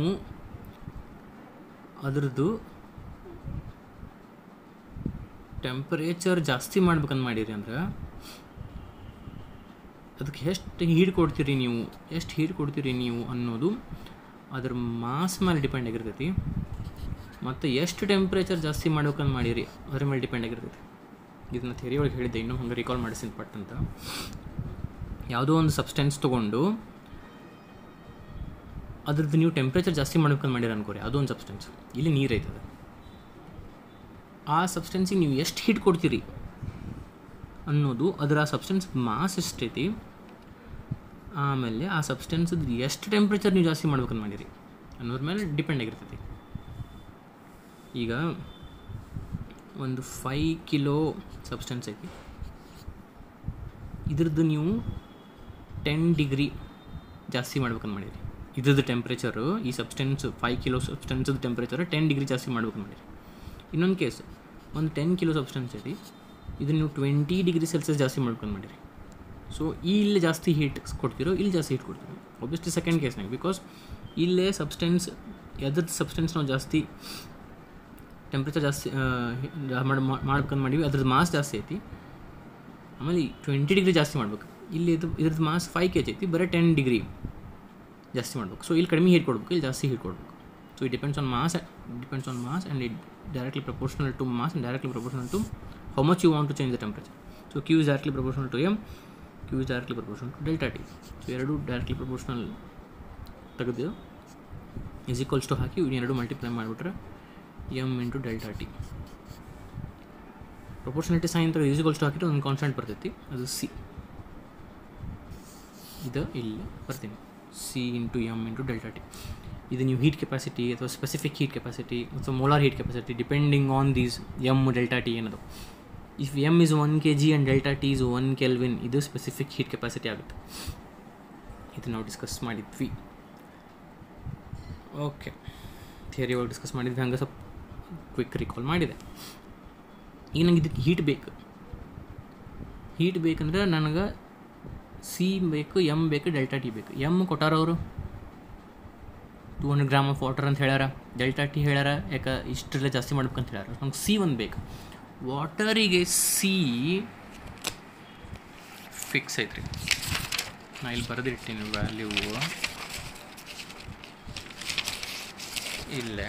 ಅದರದ್ದು ಟೆಂಪರೇಚರ್ ಜಾಸ್ತಿ ಮಾಡ್ಬೇಕಂತ ಮಾಡಿರಿ ಅಂದ್ರೆ ಅದಕ್ಕೆ ಎಷ್ಟು ಹೀಟ್ ಕೊಡ್ತೀರಿ ನೀವು ಎಷ್ಟು ಹೀಟ್ ಕೊಡ್ತೀರಿ ನೀವು ಅನ್ನೋದು ಅದ್ರ ಮಾಸ್ ಮೇಲೆ ಡಿಪೆಂಡ್ ಆಗಿರ್ತೈತಿ ಮತ್ತು ಎಷ್ಟು ಟೆಂಪ್ರೇಚರ್ ಜಾಸ್ತಿ ಮಾಡ್ಬೇಕಂತ ಮಾಡಿರಿ ಅದ್ರ ಮೇಲೆ ಡಿಪೆಂಡ್ ಆಗಿರ್ತೈತಿ ಇದನ್ನ ಥಿಯರಿ ಒಳಗೆ ಹೇಳಿದ್ದೆ ಇನ್ನೂ ಹಂಗೆ ರಿಕಾಲ್ ಮಾಡಿಸಿದ ಪಟ್ ಅಂತ ಯಾವುದೋ ಒಂದು ಸಬ್ಸ್ಟೆನ್ಸ್ ತೊಗೊಂಡು ಅದ್ರದ್ದು ನೀವು ಟೆಂಪ್ರೇಚರ್ ಜಾಸ್ತಿ ಮಾಡ್ಬೇಕಂತ ಮಾಡಿರಿ ಅನ್ಕೋರಿ ಅದೋ ಒಂದು ಸಬ್ಸ್ಟೆನ್ಸ್ ಇಲ್ಲಿ ನೀರು ಐತದೆ ಆ ಸಬ್ಸ್ಟೆನ್ಸಿಗೆ ನೀವು ಎಷ್ಟು ಹೀಟ್ ಕೊಡ್ತೀರಿ ಅನ್ನೋದು ಅದರ ಸಬ್ಸ್ಟೆನ್ಸ್ ಮಾಸ್ ಎಷ್ಟೈತಿ ಆಮೇಲೆ ಆ ಸಬ್ಸ್ಟೆನ್ಸದ್ದು ಎಷ್ಟು ಟೆಂಪ್ರೇಚರ್ ನೀವು ಜಾಸ್ತಿ ಮಾಡ್ಬೇಕಂತ ಮಾಡಿರಿ ಅನ್ನೋದ್ರ ಮೇಲೆ ಡಿಪೆಂಡ್ ಆಗಿರ್ತೈತಿ ಈಗ ಒಂದು ಫೈ ಕಿಲೋ ಸಬ್ಸ್ಟೆನ್ಸ್ ಐತಿ ಇದ್ರದ್ದು ನೀವು ಟೆನ್ ಡಿಗ್ರಿ ಜಾಸ್ತಿ ಮಾಡ್ಬೇಕಂತ ಮಾಡಿರಿ ಇದ್ರದ್ದು ಟೆಂಪ್ರೇಚರು ಈ ಸಬ್ಸ್ಟೆನ್ಸ್ ಫೈವ್ ಕಿಲೋ ಸಬ್ಸ್ಟೆನ್ಸದ ಟೆಂಪ್ರೇಚರ್ ಟೆನ್ ಡಿಗ್ರಿ ಜಾಸ್ತಿ ಮಾಡ್ಬೇಕಂತ ಮಾಡಿರಿ ಇನ್ನೊಂದು ಕೇಸ್ ಒಂದು ಟೆನ್ ಕಿಲೋ ಸಬ್ಸ್ಟೆನ್ಸ್ ಐತಿ ಇದನ್ನು ನೀವು ಟ್ವೆಂಟಿ ಡಿಗ್ರಿ ಸೆಲ್ಸಿಯಸ್ ಜಾಸ್ತಿ ಮಾಡ್ಕೊಂಡು ಮಾಡಿರಿ ಸೊ ಇಲ್ಲಿ ಜಾಸ್ತಿ ಹೀಟ್ ಕೊಡ್ತಿರೋ ಇಲ್ಲಿ ಜಾಸ್ತಿ ಹೀಟ್ ಕೊಡ್ತೀರೋ ಒಬ್ವಿಯಸ್ಲಿ ಸೆಕೆಂಡ್ ಕೇಸ್ನಾಗ ಬಿಕಾಸ್ ಇಲ್ಲೇ ಸಬ್ಸ್ಟೆನ್ಸ್ ಎದ್ರದ್ದು ಸಬ್ಸ್ಟೆನ್ಸ್ ನಾವು ಜಾಸ್ತಿ ಟೆಂಪ್ರೇಚರ್ ಜಾಸ್ತಿ ಮಾಡ್ಬೇಕಂತ ಮಾಡೀವಿ ಅದ್ರದ್ದು ಮಾಸ್ ಜಾಸ್ತಿ ಐತಿ ಆಮೇಲೆ ಟ್ವೆಂಟಿ ಡಿಗ್ರಿ ಜಾಸ್ತಿ ಮಾಡ್ಬೇಕು ಇಲ್ಲಿ ಇದು ಇದ್ರದ್ದು ಮಾಸ್ ಫೈವ್ ಕೆ ಜಿ ಐತಿ ಬರೀ ಟೆನ್ ಡಿಗ್ರಿ ಜಾಸ್ತಿ ಮಾಡ್ಬೇಕು ಸೊ ಇಲ್ಲಿ ಕಡಿಮೆ ಹೀಟ್ ಕೊಡ್ಬೇಕು ಇಲ್ಲಿ ಜಾಸ್ತಿ ಹೀಟ್ ಕೊಡ್ಬೇಕು so it depends on mass depends on mass and it directly proportional to mass and directly proportional to how much you want to change the temperature. So Q is directly proportional to M, Q is directly proportional to delta T. So ಎರಡು directly proportional ತೆಗೆದು is equals to ಹಾಕಿ ಇವು ಎರಡು multiply ಮಾಡಿಬಿಟ್ರೆ M into delta T proportionality sign ಥರ is equals ಹಾಕಿಟ್ಟು ಒಂದು constant ಬರ್ತೈತಿ ಅದು ಸಿ ಇದು ಇಲ್ಲಿ ಬರ್ತೀನಿ C into M into delta T ಇದು ನೀವು ಹೀಟ್ ಕೆಪಾಸಿಟಿ ಅಥವಾ ಸ್ಪೆಸಿಫಿಕ್ ಹೀಟ್ ಕೆಪಾಸಿಟಿ ಅಥವಾ molar heat capacity depending on these M delta T ಏನದು if M is one K G and delta T is one kelvin ಇದು specific heat capacity ಆಗುತ್ತೆ ಇದು ನಾವು discuss ಮಾಡಿದ್ವಿ ಓಕೆ ಥಿಯರಿ ಒಳಗೆ discuss ಮಾಡಿದ್ವಿ ಹಂಗೆ ಸ್ವಲ್ಪ ಕ್ವಿಕ್ ರಿಕಾಲ್ ಮಾಡಿದೆ ಈಗ ನಂಗೆ ಇದಕ್ಕೆ ಹೀಟ್ ಬೇಕು ಹೀಟ್ ಬೇಕಂದ್ರೆ ನನಗೆ ಸಿ ಬೇಕು ಎಮ್ ಬೇಕು ಡೆಲ್ಟಾ ಟಿ ಬೇಕು ಎಮ್ ಕೊಟ್ಟಾರವರು two hundred gram of water ಅಂತ ಹೇಳ್ಯಾರ ಡೆಲ್ಟಾ ಟಿ ಹೇಳ್ಯಾರ ಯಾಕೆ ಇಷ್ಟರಲ್ಲೇ ಜಾಸ್ತಿ ಮಾಡ್ಬೇಕಂತ ಹೇಳ್ಯಾರ ನಮ್ಗೆ ಸಿ ಒಂದು ಬೇಕು ವಾಟರಿಗೆ ಸಿ ಫಿಕ್ಸ್ ಐತ್ರಿ ನಾ ಇಲ್ಲಿ ಬರೆದಿರ್ತೀನಿ ವ್ಯಾಲ್ಯೂ ಇಲ್ಲೇ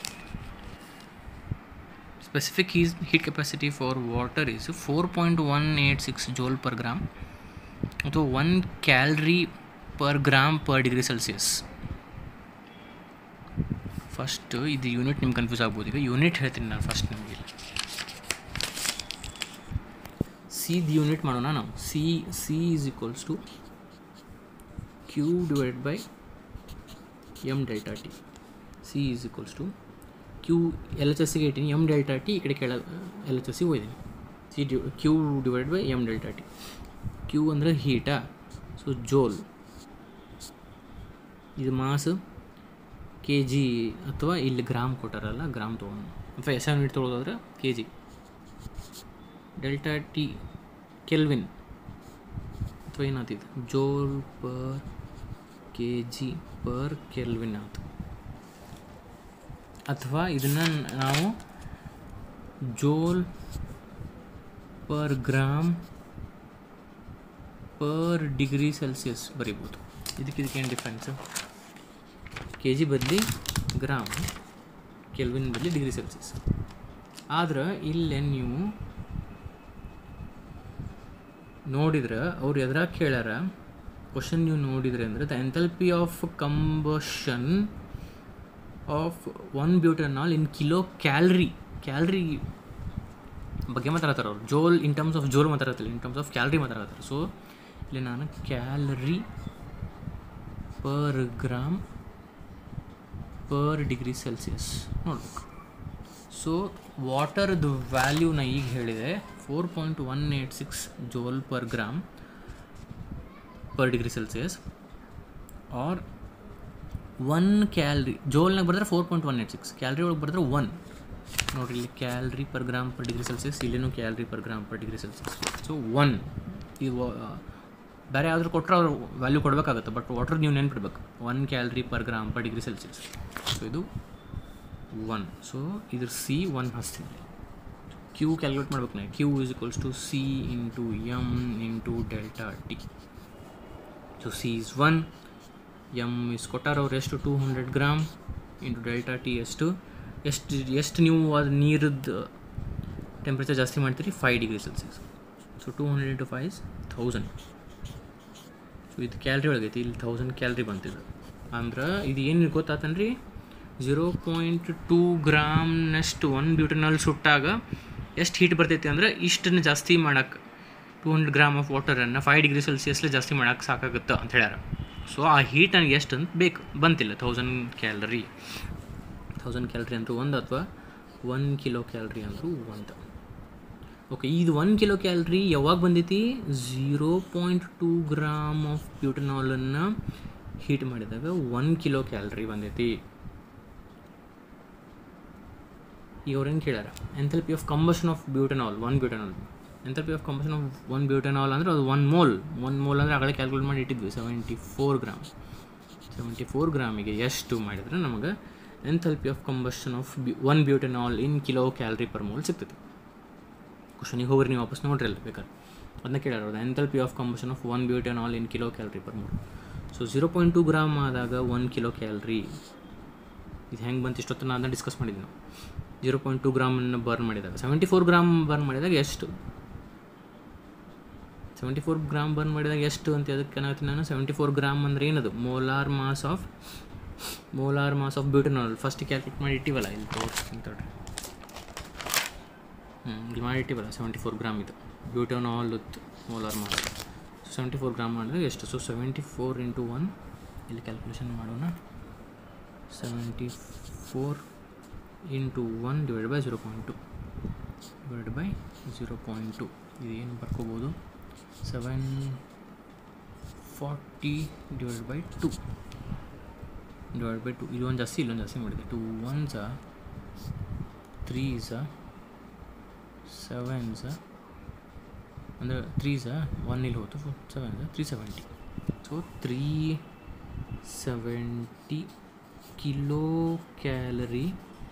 specific heat heat capacity for water is 4.186 joule per gram ಅಥವಾ one calorie per gram per degree Celsius first ಇದು ಯೂನಿಟ್ ನಿಮ್ಗೆ ಕನ್ಫ್ಯೂಸ್ ಆಗ್ಬೋದು ಈಗ ಯೂನಿಟ್ ಹೇಳ್ತೀನಿ ನಾನು ಫಸ್ಟ್ ನಿಮಗೆ ಸಿದು ಯೂನಿಟ್ ಮಾಡೋಣ ನಾವು C C is equals to Q divided by M delta T C is equals to Q L H ಎಸ್ಸಿಗೆ ಇಟ್ಟಿನಿ ಎಮ್ ಡೆಲ್ಟಾ ಟಿ ಈ ಕಡೆ ಕೆಳ ಎಲ್ ಎಚ್ ಎಸ್ಸಿಗೆ ಹೋಯ್ತೀನಿ C D Q divide by M delta T Q ಅಂದರೆ ಹೀಟಾ so ಜೋಲ್ ಇದು ಮಾಸ್ ಕೆ ಜಿ ಅಥವಾ ಇಲ್ಲಿ ಗ್ರಾಮ್ ಕೊಟ್ಟಾರಲ್ಲ ಗ್ರಾಮ್ ತೊಗೊಂಡು ಅಥವಾ ಎಸ್ ಯೂನಿಟ್ ತೊಗೊಳೋದಾದ್ರೆ K G delta T kelvin ಅಥವಾ ಏನಾಗ್ತಿದೆ joule per K G per kelvin ಆಯ್ತು ಅಥವಾ ಇದನ್ನು ನಾವು joule per gram per degree Celsius ಬರಿಬೋದು ಇದಕ್ಕೆ ಇದಕ್ಕೆ ಏನು ಡಿಫ್ರೆನ್ಸು ಕೆ ಜಿ ಬದಲಿ ಗ್ರಾಮ್ ಕೆಲ್ವಿನ್ ಬದಲಿ ಡಿಗ್ರಿ ಸೆಲ್ಸಿಯಸ್ ಆದ್ರೆ ಇಲ್ಲೇ ನೀವು ನೋಡಿದ್ರೆ ಅವ್ರು ಎದ್ರಾಗ ಕೇಳ್ಯಾರ ಕ್ವಶನ್ ನೀವು ನೋಡಿದ್ರೆ ಅಂದರೆ the enthalpy of combustion of one butanol in kilo calorie calorie ಬಗ್ಗೆ ಮಾತಾಡ್ತಾರೆ ಅವ್ರು joule in terms of joule ಮಾತಾಡತ್ತಿಲ್ಲ ಇನ್ ಟರ್ಮ್ಸ್ ಆಫ್ ಕ್ಯಾಲ್ರಿ ಮಾತಾಡ್ತಾರೆ ಸೊ ಇಲ್ಲಿ ನಾನು calorie per gram per degree Celsius ನೋಡ್ಬೇಕು ಸೊ ವಾಟರ್ದು ವ್ಯಾಲ್ಯೂನ ಈಗ ಹೇಳಿದೆ four point one eight six joule per gram per degree Celsius or one calorie ಜೋಲ್ನಾಗ ಬರೆದ್ರೆ four point one eight six calorie ಒಳಗೆ ಬರೆದ್ರೆ ಒನ್ ನೋಡಿರಿ ಇಲ್ಲಿ calorie per gram per degree Celsius ಇಲ್ಲಿನೂ calorie per gram per degree Celsius so one ಈ ಬೇರೆ ಯಾವ್ದಾದ್ರು ಕೊಟ್ಟರೆ ಅವ್ರು ವ್ಯಾಲ್ಯೂ ಕೊಡಬೇಕಾಗುತ್ತೆ ಬಟ್ ವಾಟರ್ ನೀವು ನೆನ್ಪಿಡ್ಬೇಕು one calorie per gram per degree Celsius so ಇದು ಒನ್ ಸೊ ಇದ್ರ ಸಿ ಒನ್ ಹಚ್ತೀನಿ ಕ್ಯೂ ಕ್ಯಾಲ್ಕುಲೇಟ್ ಮಾಡ್ಬೇಕು ನಾವು Q is equals to C into M into delta T so C is one M is ಕೊಟ್ಟಾರ ಅವ್ರು ಎಷ್ಟು two hundred gram into delta T ಎಷ್ಟು ಎಷ್ಟು ಎಷ್ಟು ನೀವು ಅದು ನೀರದ್ದು ಟೆಂಪ್ರೇಚರ್ ಜಾಸ್ತಿ ಮಾಡ್ತೀರಿ five degree Celsius so two hundred into five is thousand so ಇದು ಕ್ಯಾಲ್ರಿ ಒಳಗೈತಿ ಇಲ್ಲಿ ಥೌಸಂಡ್ ಕ್ಯಾಲ್ರಿ ಬಂತಿದ್ದು ಅಂದ್ರೆ ಇದು ಏನು ಗೊತ್ತಾತನ್ರಿ ಝೀರೋ ಪಾಯಿಂಟ್ ಟೂ ಗ್ರಾಮ್ನಷ್ಟು ಒನ್ ಬ್ಯೂಟನಲ್ಲಿ ಸುಟ್ಟಾಗ ಎಷ್ಟು ಹೀಟ್ ಬರ್ತೈತಿ ಅಂದ್ರೆ ಇಷ್ಟನ್ನು ಜಾಸ್ತಿ ಮಾಡೋಕ್ಕೆ ಟೂ ಹಂಡ್ರೆಡ್ ಗ್ರಾಮ್ ಆಫ್ ವಾಟರನ್ನು ಫೈವ್ ಡಿಗ್ರಿ ಸೆಲ್ಸಿಯಸ್ಲೆ ಜಾಸ್ತಿ ಮಾಡೋಕ್ಕೆ ಸಾಕಾಗುತ್ತೆ ಅಂತ ಹೇಳ್ಯಾರ ಸೊ ಆ ಹೀಟ್ ನನಗೆ ಎಷ್ಟು ಅಂತ ಬೇಕು ಬಂತಿಲ್ಲ ಥೌಸಂಡ್ ಕ್ಯಾಲರಿ ಥೌಸಂಡ್ ಕ್ಯಾಲ್ರಿ ಅಂತೂ ಒಂದು ಅಥವಾ ಒನ್ ಕಿಲೋ ಕ್ಯಾಲ್ರಿ ಅಂದರೂ ಒಂದು ಓಕೆ ಇದು ಒನ್ ಕಿಲೋ ಕ್ಯಾಲ್ರಿ ಯಾವಾಗ ಬಂದೈತಿ zero point two gram of ಬ್ಯೂಟನಾಲನ್ನು ಹೀಟ್ ಮಾಡಿದಾಗ ಒನ್ ಕಿಲೋ ಕ್ಯಾಲ್ರಿ ಬಂದೈತಿ ಈಗ ಅವ್ರೇನು ಕೇಳ್ಯಾರ enthalpy of combustion of butanol one butanol enthalpy of combustion of one butanol ಅಂದರೆ ಅದು ಒನ್ ಮೋಲ್ ಒನ್ ಮೋಲ್ ಅಂದರೆ ಆಗಲೇ ಕ್ಯಾಲ್ಕುಲೇಟ್ ಮಾಡಿ ಇಟ್ಟಿದ್ವಿ seventy four gram seventy four ಗ್ರಾಮಿಗೆ ಎಷ್ಟು ಮಾಡಿದ್ರೆ ನಮಗೆ ಎಂಥಲ್ಪಿ ಆಫ್ ಕಂಬಷನ್ ಆಫ್ ಬ್ಯೂ one butanol in kilo calorie per mole ಸಿಗ್ತೈತಿ ಕ್ವಶನಿಗೆ ಹೋಗ್ರಿ ನೀವು ವಾಪಸ್ ನೋಡ್ರಿ ಅಲ್ಲ ಬೇಕಾದ್ರೆ ಅದನ್ನ ಕೇಳ್ಯಾರ enthalpy of combustion of one butanol in kilo calorie per mole so zero point two gram ಆದಾಗ ಒನ್ ಕಿಲೋ ಕ್ಯಾಲ್ರಿ ಇದು ಹೆಂಗೆ ಬಂತು ಇಷ್ಟೊತ್ತು ನಾನು ಅದನ್ನ ಡಿಸ್ಕಸ್ ಮಾಡಿದ್ವಿ ನಾವು ಜೀರೋ ಪಾಯಿಂಟ್ ಟು ಗ್ರಾಮನ್ನು ಬರ್ನ್ ಮಾಡಿದಾಗ ಸೆವೆಂಟಿ ಫೋರ್ ಗ್ರಾಮ್ ಬರ್ನ್ ಮಾಡಿದಾಗ ಎಷ್ಟು ಸೆವೆಂಟಿ ಫೋರ್ ಗ್ರಾಮ್ ಬರ್ನ್ ಮಾಡಿದಾಗ ಎಷ್ಟು ಅಂತ ಅದಕ್ಕೆ ಏನಾಗ್ತೀನಿ ನಾನು ಸೆವೆಂಟಿ ಫೋರ್ ಗ್ರಾಮ್ ಅಂದರೆ ಏನದು molar mass of molar mass of butanol first calculate ಮಾಡಿ ಇಟ್ಟಿವಲ್ಲ ಇಲ್ಲಿ ತೋರಿಸ್ತೀನಿ ತಡ್ರಿ ಹ್ಞೂ ಇಲ್ಲಿ ಮಾಡಿ ಇಟ್ಟಿವಲ್ಲ ಸೆವೆಂಟಿ ಫೋರ್ ಗ್ರಾಮ್ ಇದು butanol with molar mass seventy four gram ಮಾಡಿದ್ರೆ ಎಷ್ಟು so seventy four into one ಇಲ್ಲಿ ಕ್ಯಾಲ್ಕುಲೇಷನ್ ಮಾಡೋಣ seventy four into one divide by zero point two divide by zero point two ಇದೇನು ಬರ್ಕೋಬೋದು seven forty divide by two divide by two ಇದೊಂದು ಜಾಸ್ತಿ ಇಲ್ಲೊಂದು ಜಾಸ್ತಿ ಮಾಡಿದೆ ಟು ಒನ್ಸ ತ್ರೀಸ ಸೆವೆನ್ಸ ಅಂದರೆ ತ್ರೀಸ ಒನ್ ಇಲ್ಲಿ ಹೋಯ್ತು four sevens three seventy so three seventy kilo calorie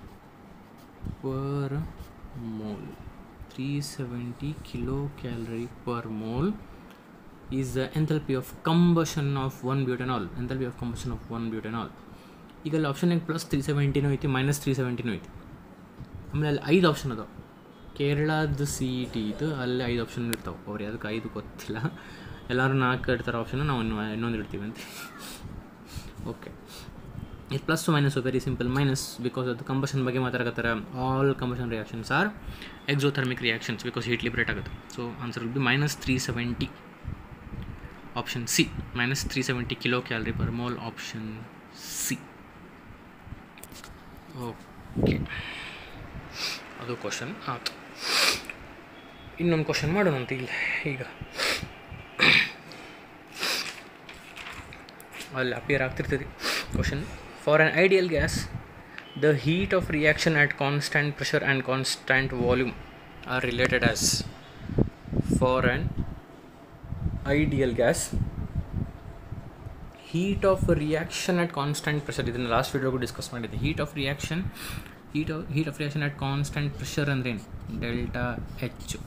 per mole 370 kilocalorie per mole is the enthalpy of combustion of one butanol enthalpy of combustion of one butanol ಈಗ ಅಲ್ಲಿ option plus three ಸೆವೆಂಟಿನೂ ಐತಿ minus three ಸೆವೆಂಟಿನೂ ಐತಿ ಆಮೇಲೆ ಅಲ್ಲಿ ಐದು option ಅದಾವೆ ಕೇರಳದ C E T ಇದು ಅಲ್ಲಿ ಐದು ಆಪ್ಷನ್ ಇರ್ತಾವೆ ಅವ್ರು ಅದಕ್ಕೆ ಐದು ಗೊತ್ತಿಲ್ಲ ಎಲ್ಲರೂ ನಾಲ್ಕು ಇಡ್ತಾರೆ ಆಪ್ಷನ್ ನಾವು ಇನ್ನು ಇನ್ನೊಂದು ಇಡ್ತೀವಿ ಅಂತ ಓಕೆ ಇದು plus two minus very simple minus because ಅದು ಕಂಬಷನ್ ಬಗ್ಗೆ ಮಾತಾಡಕತ್ತಾರೆ all combustion reactions are exothermic reactions because heat liberate ಆಗುತ್ತೆ so answer will be minus three seventy option C minus three seventy kilo calorie per mole option C okay ಅದು question ಆಯ್ತು ಇನ್ನೊಂದು question ಮಾಡೋಣ ಅಂತ ಇಲ್ಲ ಈಗ ಅಲ್ಲಿ ಅಪಿಯರ್ ಆಗ್ತಿರ್ತದೆ question for an ideal gas the heat of reaction at constant pressure and constant volume are related as for an ideal gas heat of reaction at constant pressure ಇದನ್ನು last ವೀಡಿಯೋಗೂ discuss ಮಾಡಿದ್ದೆ heat of reaction heat of heat of reaction at constant pressure ಅಂದ್ರೇನು delta H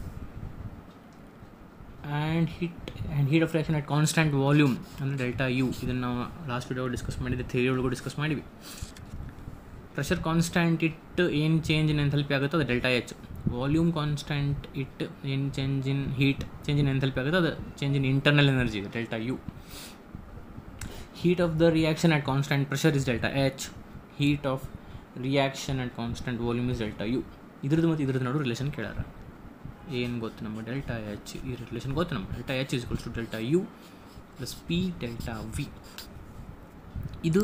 and heat and heat of reaction at constant volume ಅಂದರೆ delta U ಇದನ್ನು ನಾವು last video discuss ಮಾಡಿದ್ದೆ theory ಒಳಗೂ discuss ಮಾಡಿವಿ pressure constant ಇಟ್ಟು ಏನು change in enthalpy ಆಗುತ್ತೋ ಅದು ಡೆಲ್ಟಾ ಎಚ್ ವಾಲ್ಯೂಮ್ ಕಾನ್ಸ್ಟಂಟ್ ಇಟ್ಟು ಏನು change in heat change in enthalpy ಆಗುತ್ತೋ ಅದು ಚೇಂಜ್ ಇನ್ ಇಂಟರ್ನಲ್ ಎನರ್ಜಿ ಇದೆ delta U heat of the reaction at constant pressure is delta H heat of reaction at constant volume is delta U ಇದ್ರದ್ದು ಮತ್ತು ಇದ್ರದ್ದು ನಡು relation ಕೇಳಾರ ಏನು ಗೊತ್ತು ನಮ್ಮ ಡೆಲ್ಟಾ ಎಚ್ ಈ ರಿಲೇಷನ್ ಗೊತ್ತು ನಮ್ಮ delta H is to delta U plus P delta V ಇದು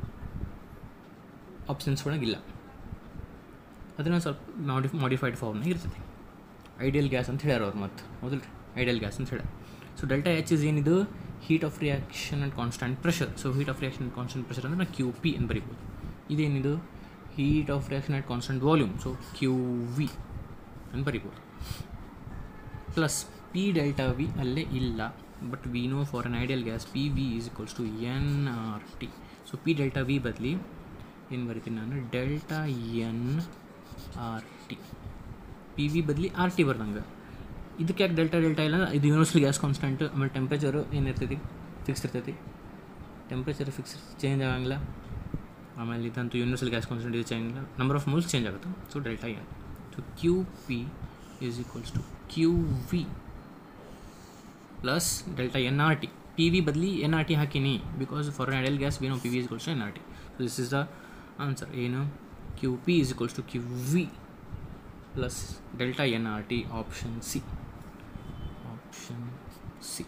ಆಪ್ಷನ್ಸ್ ಒಳಗಿಲ್ಲ ಅದನ್ನು ಸ್ವಲ್ಪ ಮಾಡಿಫ್ ಮಾಡಿಫೈಡ್ ಫಾರ್ಮ್ನಾಗ ಇರ್ತದೆ ಐಡಿಯಲ್ ಗ್ಯಾಸ್ ಅಂತ ಹೇಳ್ಯಾರ ಅವ್ರು ಮತ್ತು ಹೌದಿಲ್ಲ ರೀ ಐಡಿಯಲ್ ಗ್ಯಾಸ್ ಅಂತ ಹೇಳ್ಯಾರ ಸೊ ಡೆಲ್ಟಾ ಎಚ್ ಇಸ್ ಏನಿದು heat of reaction at constant pressure so heat of reaction at constant pressure ಅಂದರೆ ಕ್ಯೂ ಪಿ ಅಂತ ಬರಿಬೋದು ಇದೇನಿದು heat of reaction at constant volume so Q V ಅಂತ ಬರಿಬೋದು ಪ್ಲಸ್ ಪಿ ಡೆಲ್ಟಾ ವಿ ಅಲ್ಲೇ ಇಲ್ಲ but we know for an ideal gas P V is equals to N R T so P delta V ಬದಲಿ ಏನು ಬರಿತೀನಿ ನಾನು delta N R T P V ಬದಲಿ R T ಬರ್ದಂಗೆ ಇದಕ್ಕೆ ಯಾಕೆ ಡೆಲ್ಟಾ ಡೆಲ್ಟಾ ಇಲ್ಲ ಇದು ಯೂನಿವರ್ಸಲ್ ಗ್ಯಾಸ್ ಕಾನ್ಸ್ಟಂಟ್ ಆಮೇಲೆ ಟೆಂಪ್ರೇಚರು ಏನಿರ್ತೈತಿ ಫಿಕ್ಸ್ ಇರ್ತೈತಿ ಟೆಂಪ್ರೇಚರ್ ಫಿಕ್ಸ್ ಚೇಂಜ್ ಆಗಂಗಿಲ್ಲ ಆಮೇಲೆ ಇದಂತೂ ಯೂನಿವರ್ಸಲ್ ಗ್ಯಾಸ್ ಕಾನ್ಸ್ಟಂಟ್ ಇದು ಚೇಂಜ್ ಇಲ್ಲ ನಂಬರ್ ಆಫ್ ಮೂಲ್ಸ್ ಚೇಂಜ್ ಆಗುತ್ತೆ so delta N so Q P is equals to Q V plus delta N R T P V ಬದಲಿ N R T ಹಾಕಿನಿ because for ideal gas we know P V is equals to N R T so this is the answer ಏನು Q P is equals to Q V plus delta N R T option C option C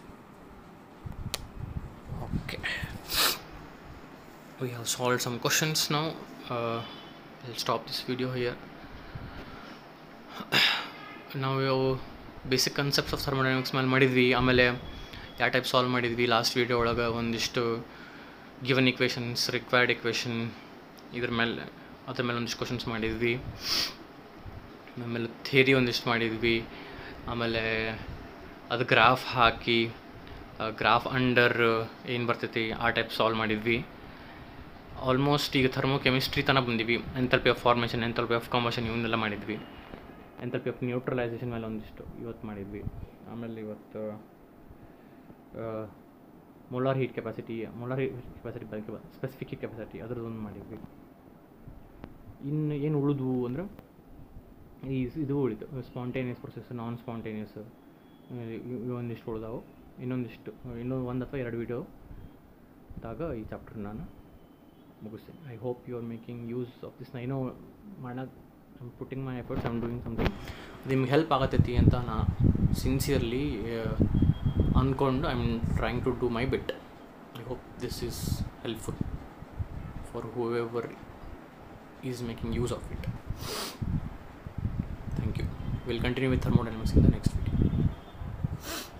okay we have solved some questions now uh, i'll stop this video here ನಾವು basic concepts of thermodynamics ಮೇಲೆ ಮಾಡಿದ್ವಿ ಆಮೇಲೆ ಯಾವ type solve ಮಾಡಿದ್ವಿ last video ಒಳಗೆ ಒಂದಿಷ್ಟು given equations required equation ಇದ್ರ ಮೇಲೆ ಅದ್ರ ಮೇಲೆ ಒಂದಿಷ್ಟು ಕ್ವಶನ್ಸ್ ಮಾಡಿದ್ವಿ ಆಮೇಲೆ ಥಿಯರಿ ಒಂದಿಷ್ಟು ಮಾಡಿದ್ವಿ ಆಮೇಲೆ ಅದು ಗ್ರಾಫ್ ಹಾಕಿ ಗ್ರಾಫ್ ಅಂಡರ್ ಏನು ಬರ್ತೈತಿ ಆ ಟೈಪ್ ಸಾಲ್ವ್ ಮಾಡಿದ್ವಿ ಆಲ್ಮೋಸ್ಟ್ ಈಗ ಥರ್ಮೋ ಕೆಮಿಸ್ಟ್ರಿ ತನಕ ಬಂದಿವಿ enthalpy of formation enthalpy of combustion ಇವನ್ನೆಲ್ಲ ಮಾಡಿದ್ವಿ ಎಂಥಲ್ಪಿ ಆಫ್ ನ್ಯೂಟ್ರಲೈಸೇಷನ್ ಮೇಲೆ ಒಂದಿಷ್ಟು ಇವತ್ತು ಮಾಡಿದ್ವಿ ಆಮೇಲೆ ಇವತ್ತು molar heat capacity molar heat capacity ಬಗ್ಗೆ ಸ್ಪೆಸಿಫಿಕ್ ಹೀಟ್ ಕೆಪಾಸಿಟಿ ಅದ್ರದ್ದೊಂದು ಮಾಡಿದ್ವಿ ಇನ್ನು ಏನು ಉಳಿದ್ವು ಅಂದ್ರೆ ಈ ಇದು ಉಳಿತು ಸ್ಪಾಂಟೇನಿಯಸ್ ಪ್ರೊಸೆಸ್ ನಾನ್ ಸ್ಪಾಂಟೇನಿಯಸ್ ಒಂದಿಷ್ಟು ಉಳಿದಾವು ಇನ್ನೊಂದಿಷ್ಟು ಇನ್ನೂ ಒಂದು ಅಥವಾ ಎರಡು ವೀಡಿಯೋ ದಾಗ ಈ ಚಾಪ್ಟರ್ ನಾನು ಮುಗಿಸ್ತೀನಿ I hope you are making use of this ಏನೋ ಮಾಡೋದು I'm putting my efforts I'm doing something ನಿಮ್ಗೆ ಹೆಲ್ಪ್ ಆಗತ್ತೈತಿ ಅಂತ ನಾ ಸಿನ್ಸಿಯರ್ಲಿ ಅಂದ್ಕೊಂಡು I am trying to do my bit I hope this is helpful for whoever is making use of it thank you will continue with thermodynamics in the next video